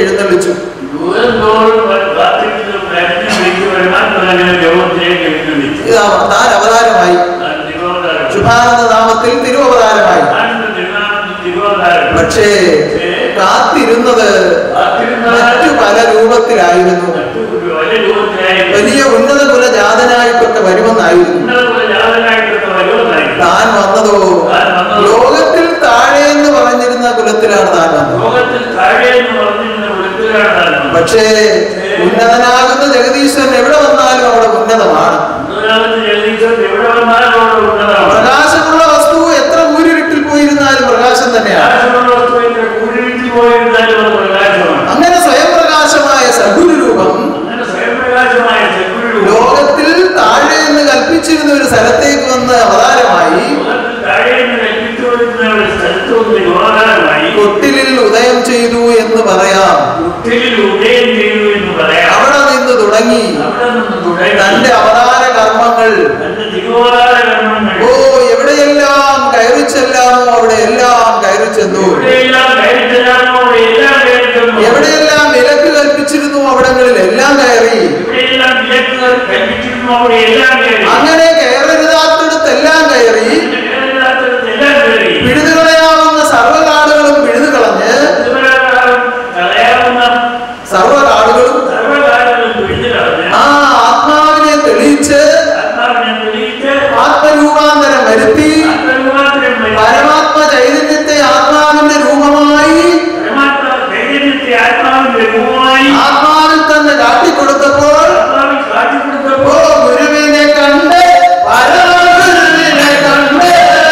എഴുന്നള്ളിച്ചു ദൂരം തോറും കാത്തിരുന്ന് കരഞ്ഞു വിളിച്ചു വരുമാൻ അങ്ങനെ ലോകത്തിലേക്ക് എഴുന്നള്ളിച്ചു ഇത് അവ- താൻ അവതാരമായി താൻ തിരുവോതാരം ശുഭാനന്ദ നാമത്തിൽ തിരുവവതാരമായി താനെന്ന തിരുനാമത്തിൽ തിരുവോതാരം പക്ഷേ കാത്തിരുന്നത് മറ്റു പല രൂപത്തിലായിരുന്നു മറ്റു വലിയ രൂപത്തിലായിരുന്നു വലിയ ഉന്നത കുലജാതനായിട്ടൊക്കെ വരുമെന്നായിരുന്നു ഉന്നതമായ ജാതനായിട്ടൊക്കെ വരുമെന്നായിരുന്നു താൻ വന്നതോ താൻ വന്നതോ ലോകത്തിൽ താഴെ എന്ന് പറഞ്ഞിരുന്ന കുലത്തിലാണ് താൻ വന്നത് ലോകത്തിൽ താഴെ എന്ന് പറഞ്ഞിരുന്ന വിളിക്കുകയാണ് താൻ വന്നത്. പക്ഷേ ഉന്നതനാകുന്ന ജഗദീശ്വരൻ എവിടെ വന്നാലും അവിടെ ഉന്നതമാണ് ഉന്നതനാകുന്ന ജഗദീശ്വരൻ എവിടെ വന്നാലും അവിടെ ഉന്നതമാണ്. പ്രകാശമുള്ള വസ്തു എത്ര ഊരിരുട്ടിൽ പോയിരുന്നാലും പ്രകാശം തന്നെയാണ് പ്രകാശമുള്ള വസ്തുവിന്റെ കൂരിരുട്ടിൽ പോയിരുന്നാലും അത് പ്രകാശമാണ്. അങ്ങനെ സ്വയം പ്രകാശമായ സഗുരു രൂപം അങ്ങനെ സ്വയംപ്രകാശമായ ചെക്കുരു ലോകത്തിൽ താഴെ എന്ന് കൽപ്പിച്ചിരുന്ന ഒരു സ്ഥലത്തേക്ക് വന്ന് അവതാരമായി ലോകത്തിൽ താഴെ നിന്ന് കൽപ്പിച്ചു വരുന്ന ഒരു സ്ഥലത്ത് ഒന്ന് യുവാകാരമായി കൊട്ടിലിൽ ഉദയം ചെയ്തു എന്ന് പറയാം കുട്ടിയിൽ ഉദയം ചെയ്തു എന്ന് പറയാം അവിടെ നിന്ന് തുടങ്ങി അവിടെ നിന്ന് തുടങ്ങി തന്റെ അവതാര കർമ്മങ്ങൾ തന്റെ തിരുവോതാര കർമ്മങ്ങൾ ഓ എവിടെയെല്ലാം കയറി ചെല്ലാമോ അവിടെ എല്ലാം കയറി ചെന്നു എവിടെയെല്ലാം കയറിച്ചെല്ലാമോ അവിടെ എല്ലാം കയറിച്ചെന്നു. എവിടെയെല്ലാം വിലക്ക് കൽപ്പിച്ചിരുന്നു അവിടങ്ങളിൽ എല്ലാം കയറി എവിടെയെല്ലാം വിലക്കുകൾ കൽപ്പിച്ചിരുന്നോ അവിടെ എല്ലാം കയറി അങ്ങനെ കയറരുതാത്തടത്തെല്ലാം കയറി കയറില്ലാത്തടത്ത് എല്ലാം കയറി പിഴുതുകളയാവുന്ന സർവ്വകാടുകളും പിഴുതു കളഞ്ഞ് ഇതുവരെക്കാളും കളയാവുന്ന സർവ്വകാടുകളും സർവ്വകാലങ്ങളും പിടിച്ചു കളഞ്ഞ് ആ ആത്മാവിനെ തെളിയിച്ച് ആത്മാവിനെ തെളിയിച്ച് ആത്മരൂപാന്തരം വരുത്തി ആത്മരൂപാന്തരം വരുത്തി പരമാത്മ ചൈതന്യത്തെ ആത്മാവിന്റെ രൂപമായി പരമാത്മ ചൈതന്യത്തെ ആത്മാവിന്റെ രൂപമായി ആത്മാവിൽ തന്നെ കാട്ടിക്കൊടുത്തപ്പോൾ ആത്മാവിൽ ഓ കാട്ടിക്കൊടുത്തപ്പോൾ ഗുരുവിനെ കണ്ട് പരമഗുരുവിനെ കണ്ട്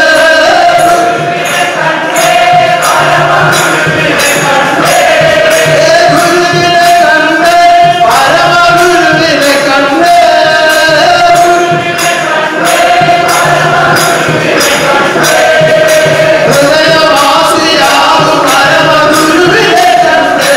ഏ ഗുരുവിനെ കണ്ട് പരമഗുരുവിനെ കണ്ട് ഹൃദയവാസിയാകും പരമഗുരുവിനെ കണ്ട്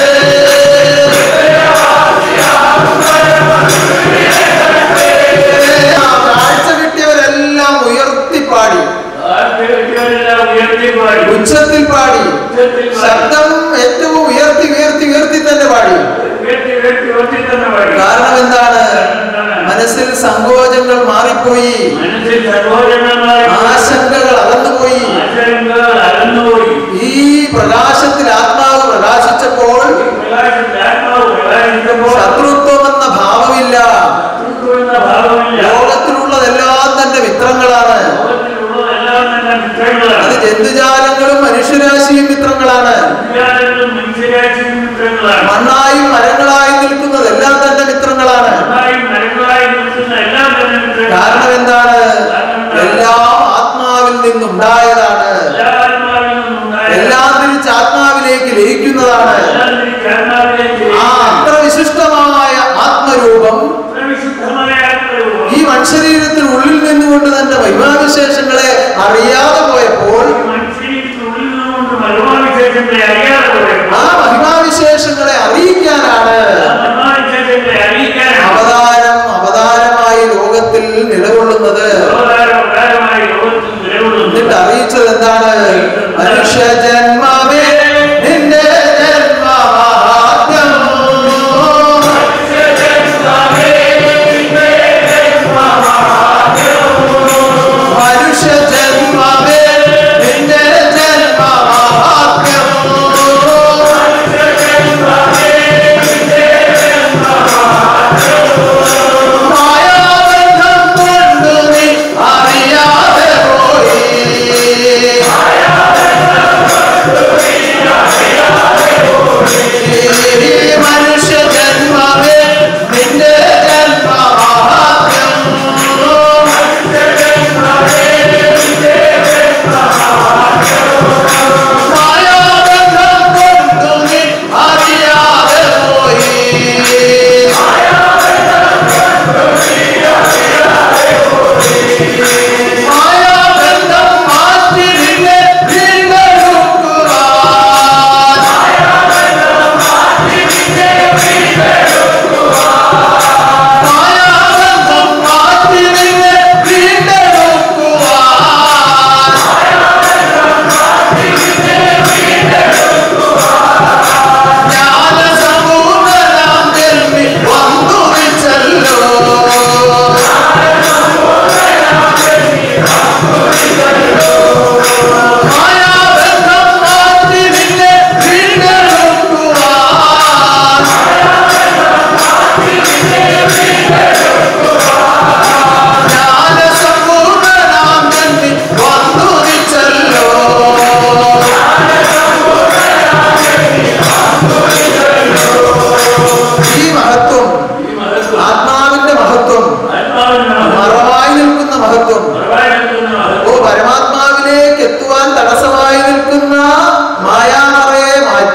ആ കാഴ്ച കിട്ടിയവരെല്ലാം ഉയർത്തിപ്പാടി ആത്മീയവരെല്ലാം ഉയർത്തിപ്പാടി ഉച്ചത്തിൽ പാടി ഉച്ചത്തിൽ പാടി. ശബ്ദം ഏറ്റവും ഉയർത്തി ഉയർത്തി ഉയർത്തി തന്നെ പാടി ഉയർത്തി ഉയർത്തി ഉയർത്തി തന്നെ പാടി കാരണം എന്താണ് മനസ്സിൽ സങ്കോചങ്ങൾ മാറിപ്പോയി മനസ്സിൽ സഹോദരന്മാരെ ആശങ്കകൾ അകന്നുപോയി ആശങ്കകൾ അകന്നുപോയി ഈ പ്രകാശത്തിൽ ആത്മാവ് പ്രകാശിച്ചപ്പോൾ പ്രകാശത്തിൽ ആത്മാവ് പ്രകാശിച്ചപ്പോൾ ശത്രുത്വം എന്ന ഭാവമില്ല ശത്രുത്വം എന്ന ഭാവമില്ല ലോകത്തിലുള്ളതെല്ലാം തന്റെ മിത്രങ്ങളാണ് ലോകത്തിലുള്ളതെല്ലാം തന്നെ അത് മിത്രങ്ങളാണ് ജന്തുജാലങ്ങളും മനുഷ്യരാശിയും മിത്രങ്ങളാണ് വിദ്യാലയങ്ങളും മനുഷ്യരാശിയും മിത്രങ്ങളാണ് മണ്ണായും മരങ്ങളായി നിൽക്കുന്നതെല്ലാം തന്റെ മിത്രങ്ങളാണ് മണ്ണായും മരങ്ങളായി നിൽക്കുന്ന എല്ലാം തന്നെ മിത്രങ്ങളാണ് കാരണം എന്താണ് എല്ലാം ആത്മാവിൽ നിന്നുണ്ടായതാണ് എല്ലാ ആത്മാവിൽ നിന്നുണ്ടായ എല്ലാം തിരിച്ച് ആത്മാവിലേക്ക് ലയിക്കുന്നതാണ് എല്ലാം തിരിച്ച് ആത്മാവിലേക്ക് ആ അത്ര വിശിഷ്ടമായ ആത്മരൂപം വിശുദ്ധമായ ആത്മരൂപം ഈ മനുഷ്യരീരത്തിൽ ഉള്ളിൽ നിന്നുകൊണ്ട് തന്റെ മഹിമാവിശേഷങ്ങളെ അറിയാതെ പോയപ്പോൾ മനുഷ്യനുള്ളിൽ നിന്നുകൊണ്ട് മലമാവിശേഷങ്ങളെ അറിയാതെ പോയപ്പോൾ ആ മഹിമാവിശേഷങ്ങളെ അറിയിക്കാനാണ് ആ മലമാവിശേഷങ്ങളെ അറിയിക്കാനാണ് അവതാരം അവതാരമായി ലോകത്തിൽ നിലകൊള്ളുന്നത് അവതാരം അവതാരമായി ലോകത്തിൽ നിലകൊള്ളുന്നത് എന്നിട്ട് അറിയിച്ചത് എന്താണ് മനുഷ്യ ജന്മമേ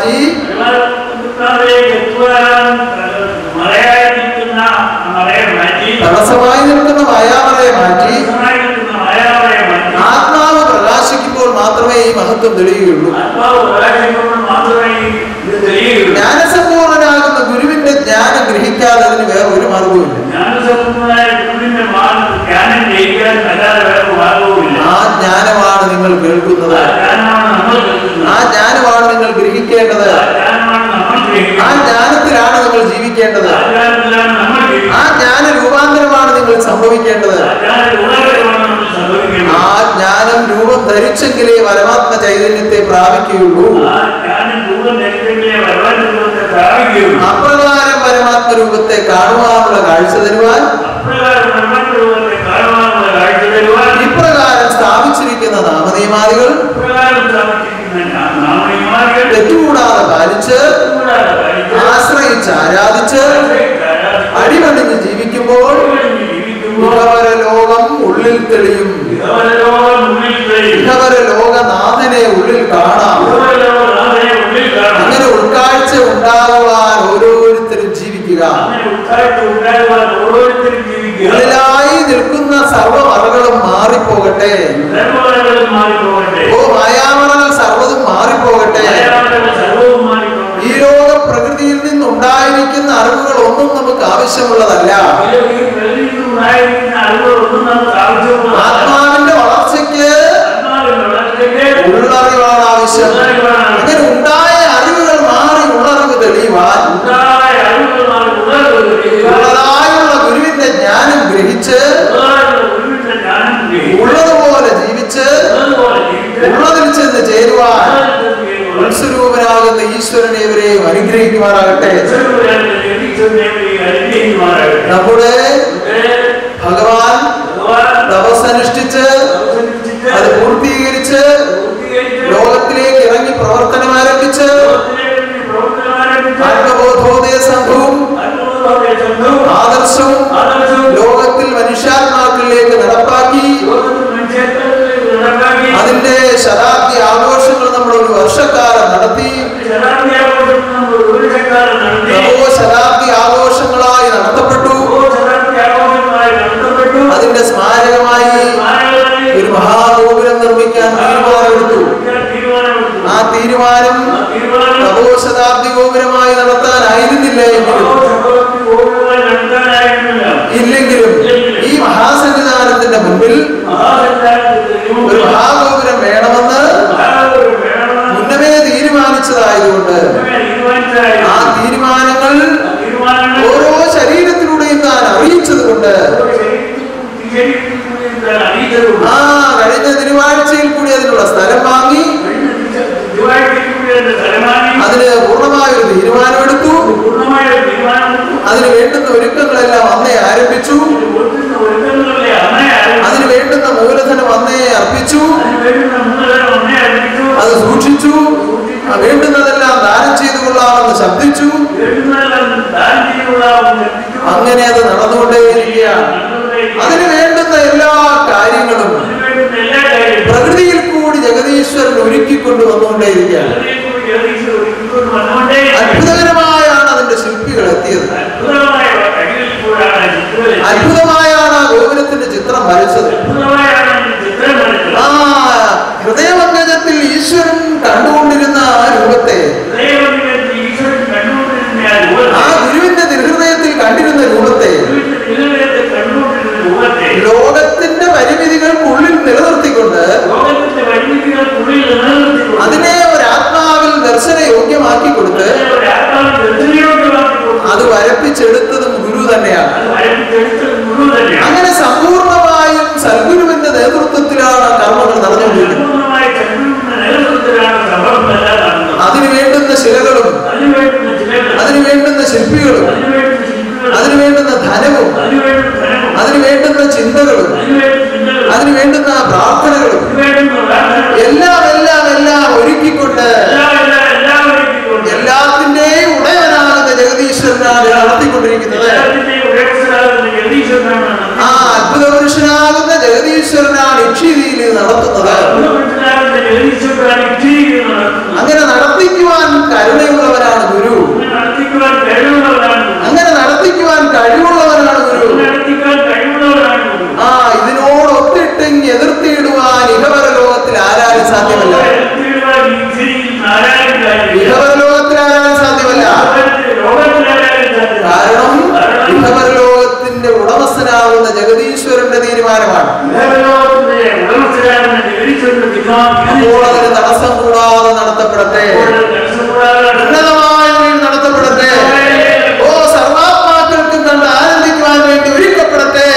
മാറ്റി പരിപാലനത്തിലേക്ക് എത്തുവാൻ മറയായി നിൽക്കുന്ന മറയെ മാറ്റി തടസ്സമായി നിൽക്കുന്ന മായാമറയെ മാറ്റി തടസ്സമായി നിൽക്കുന്ന മായാമറയെ മാറ്റി ആത്മാവ് പ്രകാശിക്കുമ്പോൾ മാത്രമേ ഈ മഹത്വം തെളിയുകയുള്ളൂ ആത്മാവ് പ്രകാശിക്കുമ്പോൾ മാത്രമേ ഇത് തെളിയുകയുള്ളൂ ജ്ഞാനസമ്പൂർണനാകുന്ന ഗുരുവിന്റെ ജ്ഞാനം ഗ്രഹിക്കാതെ അതിന് വേറെ ഒരു മാർഗവുമില്ല ജ്ഞാനസമ്പൂർണ്ണനായ ഗുരുവിന്റെ മാർഗ്ഗം ജ്ഞാനം ജയിക്കാൻ അല്ലാതെ വേറെ മാർഗവുമില്ല ആ ജ്ഞാനമാണ് നിങ്ങൾ കേൾക്കുന്നത് ആ ജ്ഞാനമാണ് നമ്മൾ കേൾക്കുന്നത് ആ ജ്ഞാനമാണ് നിങ്ങൾ ഗ്രഹിക്കേണ്ടത് ആ ജ്ഞാനമാണ് നമ്മൾ ആ ഗ്രഹിക്കുന്നത് ജ്ഞാനത്തിലാണ് നിങ്ങൾ ജീവിക്കേണ്ടത് ആ ജ്ഞാനത്തിലാണ് നമ്മൾ ആ ജീവിക്കുന്നത് ജ്ഞാന രൂപാന്തരമാണ് നിങ്ങൾ സംഭവിക്കേണ്ടത് ആ ജ്ഞാന ഗുണകരമാണ് നമ്മൾ സംഭവിക്കുന്നത് ആ ജ്ഞാനം രൂപം ധരിച്ചെങ്കിലേ പരമാത്മ ചൈതന്യത്തെ പ്രാപിക്കുകയുള്ളൂ ആ ജ്ഞാനം രൂപം ധരിച്ചെങ്കിലേ ഭഗവാൻ രൂപത്തെ പ്രാപിക്കുകയുള്ളൂ അപ്രകാരം പരമാത്മ രൂപത്തെ കാണുവാനുള്ള കാഴ്ച തരുവാൻ അപ്രകാരം ഭഗവാൻ രൂപത്തെ കാണുവാനുള്ള കാഴ്ച തരുവാൻ ഇപ്രകാരം സ്ഥാപിച്ചിരിക്കുന്ന നാമനിയമാദികൾ ഇപ്രകാരം സ്ഥാപിച്ചിരിക്കുന്ന നാമനിയമാദികൾ തെറ്റുകൂടാതെ പാലിച്ച് കൂടാതെ പാലിച്ച് ആശ്രയിച്ച് ആരാധിച്ച് അടിമണിഞ്ഞ് ജീവിക്കുമ്പോൾ ജീവിക്കുമ്പോൾ ഇഹവര ലോകം ഉള്ളിൽ തെളിയും ഇഹപരലോകം ഉള്ളിൽ കഴിയും. ഇഹവര ലോകനാഥനെ ഉള്ളിൽ കാണാം ഇഹപരലോകം നാഥനെ ഉള്ളിൽ കാണും. അങ്ങനെ ഉൾക്കാഴ്ച ഉണ്ടാകുവാൻ ഓരോരുത്തരും ജീവിക്കുക അങ്ങനെ ഉൾക്കാഴ്ച ഉണ്ടാകുവാൻ ഓരോരുത്തരും ജീവിക്കുക ഉള്ളിലായി നിൽക്കുന്ന സർവ്വമറകളും മാറിപ്പോകട്ടെ സർവ്വകലകളും മാറിപ്പോകട്ടെ ഓ മായാമറകൾ സർവ്വതും മാറിപ്പോകട്ടെ മലയാളത്തിലെ സർവ്വവും മാറിപ്പോകട്ടെ ഈ ലോക പ്രകൃതിയിൽ നിന്നുണ്ടായിരിക്കുന്ന അറിവുകൾ ഒന്നും നമുക്ക് ആവശ്യമുള്ളതല്ല ഇതിൽ ഈ പ്രകൃതിയിൽ ഉണ്ടായിരിക്കുന്ന അറിവുകളൊന്നും നമുക്ക് ആവശ്യമുള്ളതല്ല. ആത്മാവിന്റെ വളർച്ചയ്ക്ക് ആത്മാവിന്റെ വളർച്ചയ്ക്ക് ഉള്ളറിവാണ് ആവശ്യം അങ്ങനെ ഉണ്ടായ അറിവുകൾ മാറി ഉള്ളറിവ് തെളിയുവാൻ ഉണ്ടായ അറിവുകൾ മാറി ഉണർവ് ലഭിക്കുക. ഉള്ളതായുള്ള ഗുരുവിന്റെ ജ്ഞാനം ഗ്രഹിച്ച് ഉള്ളതായുള്ള ഗുരുവിന്റെ ജ്ഞാനം ഗ്രഹിക്കുക. ഉള്ളതുപോലെ ജീവിച്ച് ഉള്ളതുപോലെ ജീവിച്ച് ഉള്ളതിൽ ചെന്ന് ചേരുവാൻ ഉള്ളതിൽ ചെയ്യുക. ഉത്സ്വരൂപനാകുന്ന ഈശ്വരനെ ഇവരെയും അനുഗ്രഹിക്കുമാറാകട്ടെ ഈശ്വരനെ ലഭിച്ചതിനെ അനുഗ്രഹിക്കുമാറാകട്ടെ. നമ്മുടെ ഇവിടെ ഭഗവാൻ ഭഗവാൻ തപസ്സനുഷ്ഠിച്ച് അവതരിപ്പിച്ചിട്ട് അത് പൂർത്തീകരിച്ച് പൂർത്തീകരിച്ച് ലോകത്തിലേക്ക് ഇറങ്ങി പ്രവർത്തനം ആരംഭിച്ച് ലോകത്തിലേക്ക് പ്രവർത്തനം ആരംഭിച്ച് ആത്മബോധോദയ സംഘവും ആത്മബോധോദയ സംഘവും ആദർശവും ആദർശവും ലോകത്തിൽ മനുഷ്യാത്മാക്കളിലേക്ക് നടപ്പാക്കി ലോകത്തിൽ മനുഷ്യത്വത്തിലേക്ക് നടപ്പാക്കി അതിന്റെ ശതാബ്ദി ആഘോഷങ്ങൾ നമ്മൾ ഒരു വർഷക്കാലം നടത്തി ശതാബ്ദി ആഘോഷം നമ്മൾ ഒരു ശക്കാലം നടത്തി നവോ ശതാബ്ദി ആഘോഷങ്ങളായി നടത്തപ്പെട്ടു ഓരോ ശതാബ്ദി ആഘോഷങ്ങളായി നടത്തപ്പെട്ടു അതിന്റെ സ്മാരകമായി സ്മാരകമായി ഒരു മഹാഗോപുരം നിർമ്മിക്കാൻ തീരുമാനമെടുത്തു തീരുമാനമെടുത്തു. ആ തീരുമാനം ആ തീരുമാനം നവോ ശതാബ്ദി ഗോപുരമായി നടത്താനായിരുന്നില്ല എങ്കിലും ഓരോ ശതാബ്ദി ഗോപുരമായി നടത്താനായിരുന്നില്ല. ഇല്ലെങ്കിലും ഈ മഹാസന്നിധാനത്തിന്റെ മുൻപിൽ മഹാസന്നിധാനത്തിൽ ഒരു മഹാഗോപുരം വേണമെന്ന് മഹാഗോപുരം വേണമെന്ന് മുന്നമേ തീരുമാനിച്ചതായതുകൊണ്ട് തീരുമാനിച്ചതായിരുന്നു. ആ തീരുമാനങ്ങൾ ആ തീരുമാനങ്ങൾ ഓരോ ശരീരത്തിലൂടെയും താൻ അറിയിച്ചത് കൊണ്ട് ഓരോ ശരീരത്തിലും ശരീരത്തിലും താൻ അറിയിച്ചതുകൊണ്ട് ആ കഴിഞ്ഞ തിരുവാഴ്ചയിൽ കൂടി അതിനുള്ള സ്ഥലം വാങ്ങി ദിവാഴ്ചയ്ക്കുള്ളിൽ സ്ഥലമാക്കി അതിന് പൂർണ്ണമായ ഒരു തീരുമാനമെടുത്തു പൂർണ്ണമായ ഒരു തീരുമാനമെടുത്തു. അതിന് വേണ്ടുന്ന ഒരുക്കങ്ങളെല്ലാം അന്നേ ആരംഭിച്ചു അതിന് ഒരുക്കുന്ന ഒരുക്കങ്ങളിലെ അന്നേ ആരംഭിച്ചു. അതിന് വേണ്ടുന്ന മൂലധനം അന്നേ അർപ്പിച്ചു അതിന് വേണ്ടുന്ന മൂലധനം അന്നേ ആരംഭിച്ചു. അത് സൂക്ഷിച്ചു ആ വേണ്ടുന്നതെല്ലാം ദാനം ചെയ്തു കൊള്ളാമെന്ന് ശബ്ദിച്ചു വേണ്ടുന്നതെല്ലാം ദാനം ചെയ്യുവാൻ എത്തിച്ചു. അങ്ങനെ അത് നടന്നുകൊണ്ടേയിരിക്കുകയാണ് നടന്നുകൊണ്ടേയിരിക്കുന്നു. അതിന് വേണ്ടുന്ന എല്ലാ കാര്യങ്ങളും അതിന് വേണ്ടുന്ന എല്ലാ കാര്യങ്ങളും പ്രകൃതിയിൽ കൂടി ജഗദീശ്വരൻ ഒരുക്കിക്കൊണ്ട് വന്നുകൊണ്ടേയിരിക്കുകയാണ് അതിലേക്ക് ജഗദീശൻ ഒരുക്കിക്കൊണ്ട് വന്നുകൊണ്ടേയിരിക്കുന്നു. അത്ഭുതകരമായാണ് അതിന്റെ ശില്പികൾ എത്തിയത് അത്ഭുതമായ വഴികളിൽ കൂടാണ് ചിത്രങ്ങൾ എത്തിയത്. അത്ഭുതമായാണ് ആ ഗോപുരത്തിന്റെ ചിത്രം വരച്ചത് അത്ഭുതമായാണ് ഈ ചിത്രം വരച്ചത്. ആ ഹൃദയമംഗജത്തിൽ ഈശ്വരൻ കണ്ടുകൊണ്ടിരുന്ന ആ രൂപത്തെ ദൈവത്തിന്റെ ഈശ്വരൻ കണ്ടുകൊണ്ടിരുന്ന ആ രൂപത്തെ, ആ ഗുരുവിന്റെ നിർഹൃദയത്തിൽ കണ്ടിരുന്ന രൂപത്തെ ദൈവത്തിന്റെ തിരുഹൃദയത്തിൽ കണ്ടുകൊണ്ടിരുന്ന രൂപത്തെ, ലോകത്തിന്റെ പരിമിതികൾക്കുള്ളിൽ നിലനിർത്തിക്കൊണ്ട് ലോകത്തിന്റെ പരിമിതികൾക്കുള്ളിൽ നിലനിർത്തിക്കൊണ്ട് അതിനെ ഒരു ആത്മാവിൽ ദർശന യോഗ്യമാക്കി കൊടുത്ത് അതിനെ ഒരു ആത്മാവിൽ ദർശനയോഗ്യമാക്കിക്കൊണ്ട് അത് വരപ്പിച്ചെടുത്തതും ഗുരു തന്നെയാണ് അത് വരപ്പിച്ചെടുത്തത് ഗുരു തന്നെയാണ്. അങ്ങനെ സമ്പൂർണമായും സദ്ഗുരുവിന്റെ നേതൃത്വത്തിലാണ് കർമ്മങ്ങൾ നടന്നുകൊണ്ടിരിക്കുന്നത് സമ്പൂർണ്ണമായ ചന്ദ്രന്റെ നേതൃത്വത്തിലാണ് സംഭവമെല്ലാം നടന്നത്. അതിനു വേണ്ടുന്ന ശിലകളും അതിനു വേണ്ടുന്ന ചിലകൾ, അതിനു വേണ്ടുന്ന ശില്പികളും അതിനു വേണ്ടുന്ന ശില്പികൾ, അതിനു വേണ്ടുന്ന ധനവും അതിനു വേണ്ടുന്ന ധനവും, അതിനു വേണ്ടുന്ന ചിന്തകളും അതിനു വേണ്ടുന്ന ചിന്തകളും, അതിനു വേണ്ടുന്ന പ്രാർത്ഥനകളും അതിനു വേണ്ടുന്ന പ്രാർത്ഥനകളും, എല്ലാം എല്ലാം എല്ലാം ഒരുക്കിക്കൊണ്ട് എല്ലാം എല്ലാം എല്ലാം ഒരുക്കിക്കൊണ്ട് എല്ലാത്തിന്റെയും ഉടയവനാകുന്ന ജഗദീശ്വരനാണ് നടത്തിക്കൊണ്ടിരിക്കുന്നത് എല്ലാത്തിന്റെയും ഉടയവസ്ഥനാകുന്ന ജഗദീശ്വരനാണ് ആ അത്ഭുത പുരുഷനാകുന്ന ജഗദീശ്വരനാണ് ഇക്ഷിതിയിൽ ഇത് നടത്തുന്നത് അത്ഭുതപ്പെടുത്തലാകുന്ന ജഗദീശ്വരനാണ് ഇച്ഛിക്കുന്നത് നടത്തുന്നത്. അങ്ങനെ നടത്തിക്കുവാൻ കരുണ സാധ്യമല്ല വിഹവലോകത്തിലാകാൻ സാധ്യമല്ല കാരണം വിഹവലോകത്തിന്റെ ഉടമസ്ഥനാകുന്ന ജഗദീശ്വരന്റെ തീരുമാനമാണ് അപ്പോൾ അതിന് തടസ്സം കൂടാതെ നടത്തപ്പെടട്ടെ ഉന്നതമായ നിലയിൽ നടത്തപ്പെടട്ടെ ഓ സർവാത്മാക്കൾക്കും കണ്ട് ആനന്ദിക്കുവാൻ വേണ്ടി ഒരുക്കപ്പെടട്ടെ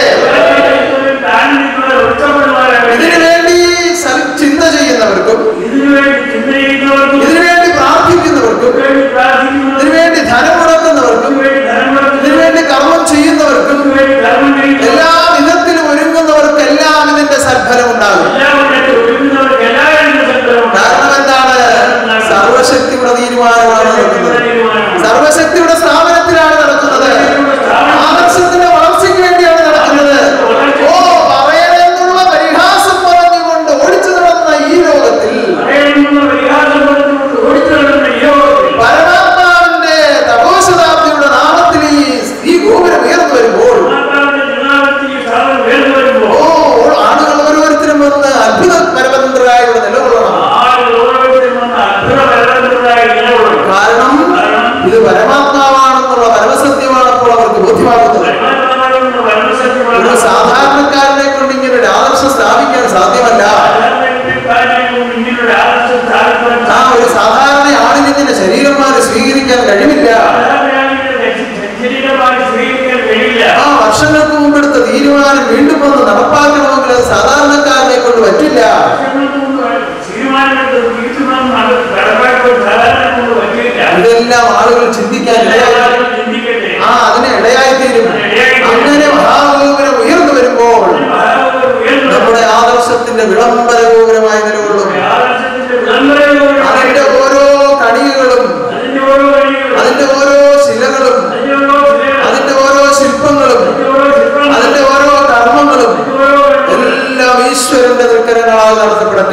ഇതിനു വേണ്ടി സൽ- ചിന്ത ചെയ്യുന്നവർക്കും ഇതിനു വേണ്ടി പ്രാർത്ഥിക്കുന്നവർക്കും ഇതിനു വേണ്ടി ധനം മുടക്കുന്നവർക്കും ഇതിനു വേണ്ടി കർമ്മം ചെയ്യുന്നവർക്കും എല്ലാ വിധത്തിലും ഒരുങ്ങുന്നവർക്കും എല്ലാം ഇതിന്റെ സൽഫലം ഉണ്ടാകും കാരണം എന്താണ് സർവശക്തിയുടെ തീരുമാനമാണ് നടക്കുന്നത് സർവശക്തിയുടെ സ്ഥാപനത്തിലാണ് നടക്കുന്നത് ആദർശത്തിന്റെ വളർച്ചയ്ക്ക് വേണ്ടിയാണ് നടക്കുന്നത് ഓ പറയണമെന്നുള്ള പരിഹാസം പറഞ്ഞുകൊണ്ട് ഓടിച്ചു നടന്ന ഈ ലോകത്തിൽ പരമാത്മാവിന്റെ തപോശതാബ്ദിയുടെ നാമത്തിൽ ഈ ഈ ഗോപുരം ഉയർന്നു വരുമ്പോൾ ഓ ആളുകൾ ഓരോരുത്തരും വന്ന് അത്ഭുത പരമതന്ത്രരായി ഇവിടെ നിലകൊള്ളണം കാരണം ഇത് പരമാത്മാവാണെന്നുള്ള പരമസത്യമാണപ്പോൾ അവർക്ക് ബോധ്യമാകുന്നത് ഒരു സാധാരണക്കാരനെ കൊണ്ട് ഇങ്ങനെ ഒരു ആദർശം സ്ഥാപിക്കാൻ സാധ്യമല്ല ആ ഒരു സാധാരണ ആളിന് ഇങ്ങനെ ശരീരന്മാരെ സ്വീകരിക്കാൻ കഴിവില്ല ആ വർഷങ്ങൾക്ക് മുമ്പെടുത്ത തീരുമാനം വീണ്ടും വന്ന് നടപ്പാക്കണമെങ്കിൽ അത് സാധാരണക്കാരനെ കൊണ്ട് പറ്റില്ല ഇതെല്ലാം ആളുകൾ ചിന്തിക്കാൻ ഇടയായി ആ അതിന് ഇടയായി തീരും അങ്ങനെ മഹാഗോപുരം ഉയർന്നു വരുമ്പോൾ നമ്മുടെ ആദർശത്തിന്റെ വിളംബര ഗോപുരമായി നിലകൊള്ളും അതിന്റെ ഓരോ കണികകളും അതിന്റെ ഓരോ ശിലകളും അതിന്റെ ഓരോ ശില്പങ്ങളും അതിന്റെ ഓരോ കർമ്മങ്ങളും എല്ലാം ഈശ്വരന്റെ തൃക്കരങ്ങളാൽ നടത്തപ്പെടട്ടെ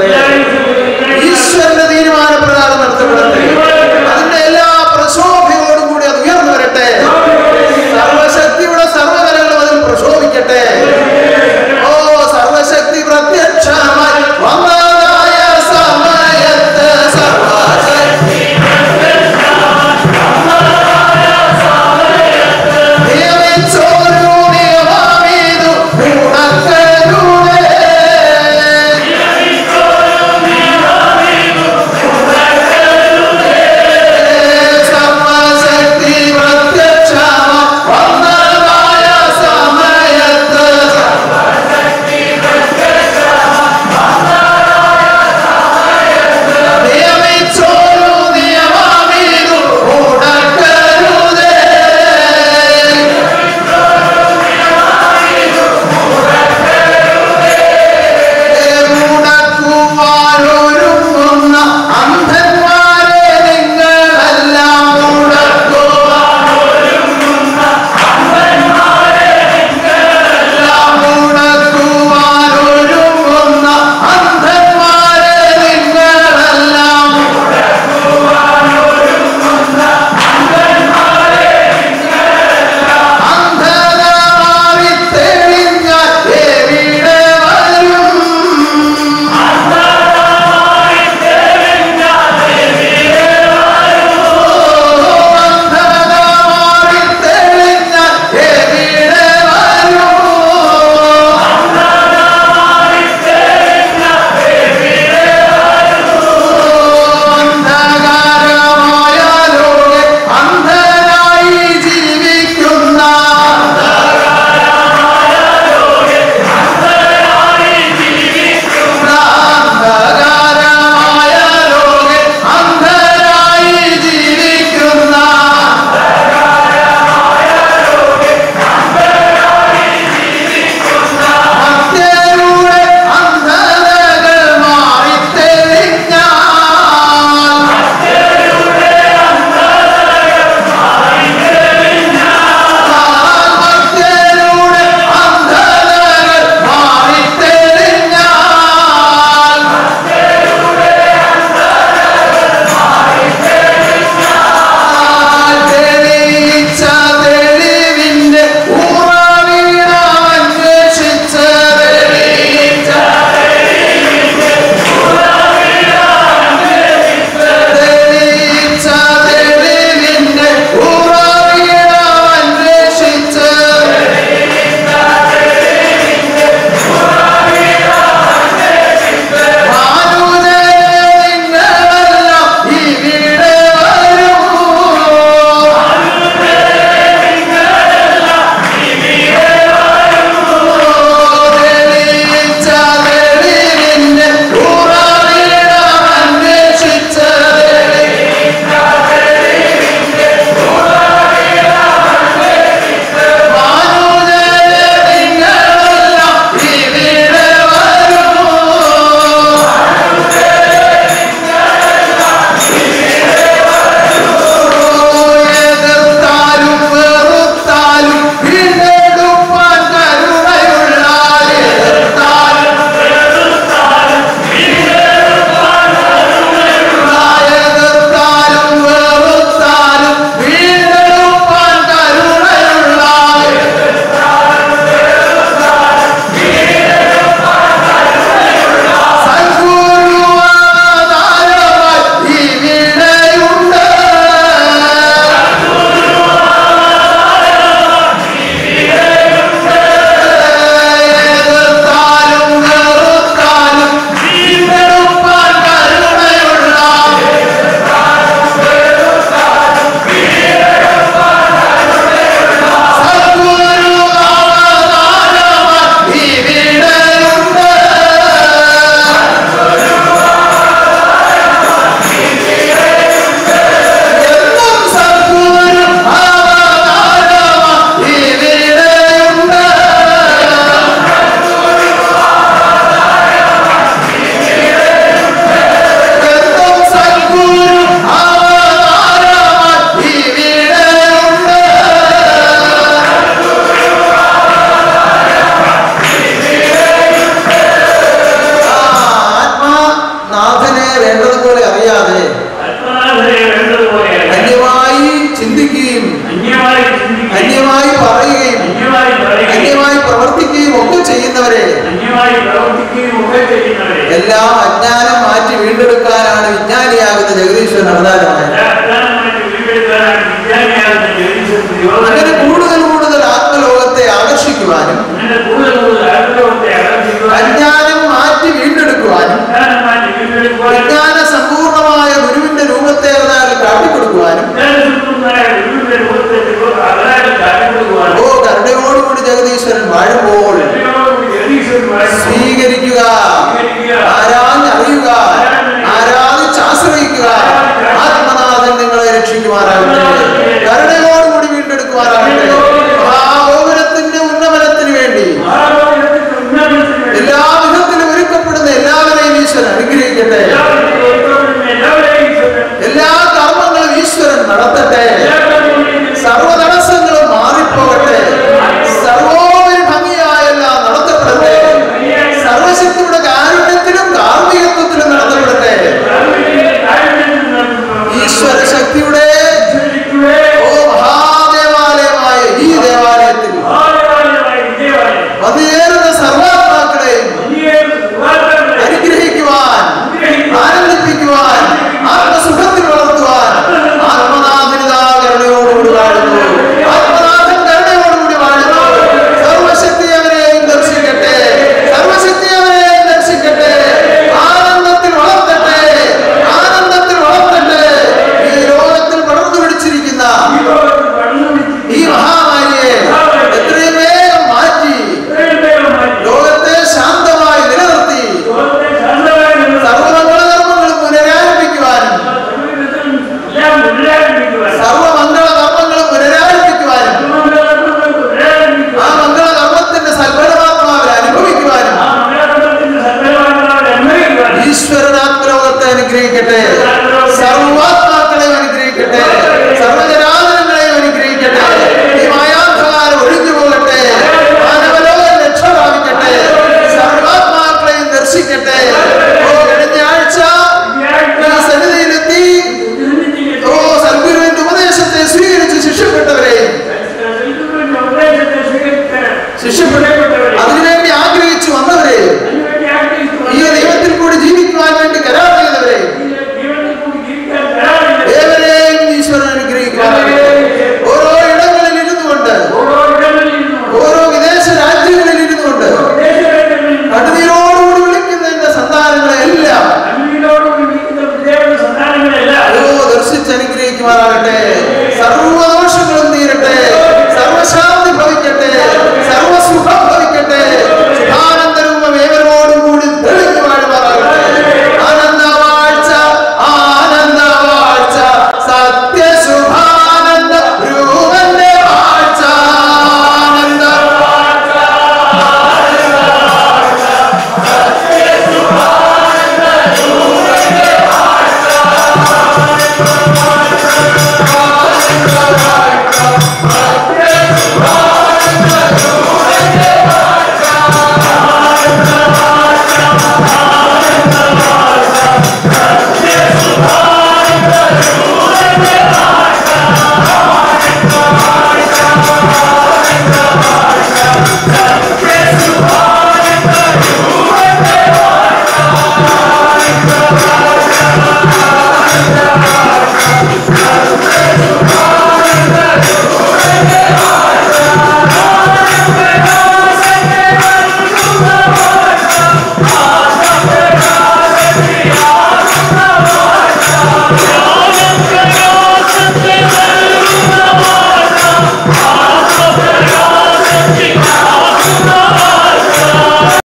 ചിന്തിക്കുകയും അന്യമായി ചിന്തിക്കുകയും അന്യമായി പറയുകയും അന്യമായി പറയുകയും അന്യമായി പ്രവർത്തിക്കുകയും ഒക്കെ ചെയ്യുന്നവരെ അന്യമായി പ്രവർത്തിക്കുകയും ഒക്കെ ചെയ്യുന്നവരെ എല്ലാം അജ്ഞാനം മാറ്റി വീണ്ടെടുക്കാനാണ് വിജ്ഞാനിയാകുന്ന ജഗദീശ്വരൻ അവതാരമായത് പ്രധാനമായിട്ട് വീണ്ടെടുക്കാനാണ് വിജ്ഞാനിയാകുന്ന ജഗദീശ്വരൻ അങ്ങനെ യോധന കൂടുതൽ കൂടുതൽ ആത്മലോകത്തെ ആകർഷിക്കുവാനും അങ്ങനെ കൂടുതൽ കൂടുതൽ ആഗ്രഹത്തെ അകർഷിക്കുവാനും അജ്ഞാനം മാറ്റി വീണ്ടെടുക്കുവാനും പ്രധാനമായിട്ട് വീണ്ടെടുക്കുവാനും വിജ്ഞാന സമ്പൂർണമായ ഗുരുവിന്റെ രൂപത്തെ അതിനാൽ കാട്ടിക്കൊടുക്കുവാനും വിജ്ഞാനസമ്പൂർണ്ണമായ ഗുരുവിന്റെ രൂപത്തെ അതായത് കാട്ടിക്കൊടുക്കുവാനും ഓ കരുണയോടുകൂടി ജഗദീശ്വരൻ വാഴുമ്പോൾ അതിനോടുകൂടി ജഗദീശ്വരൻ വാഴുമ്പോൾ സ്വീകരിക്കുക സ്വീകരിക്കുക. ആരാഞ്ഞറിയുക ആരാധിച്ചാശ്രയിക്കുക ആത്മനാഥൻ നിങ്ങളെ രക്ഷിക്കുമാറാകട്ടെ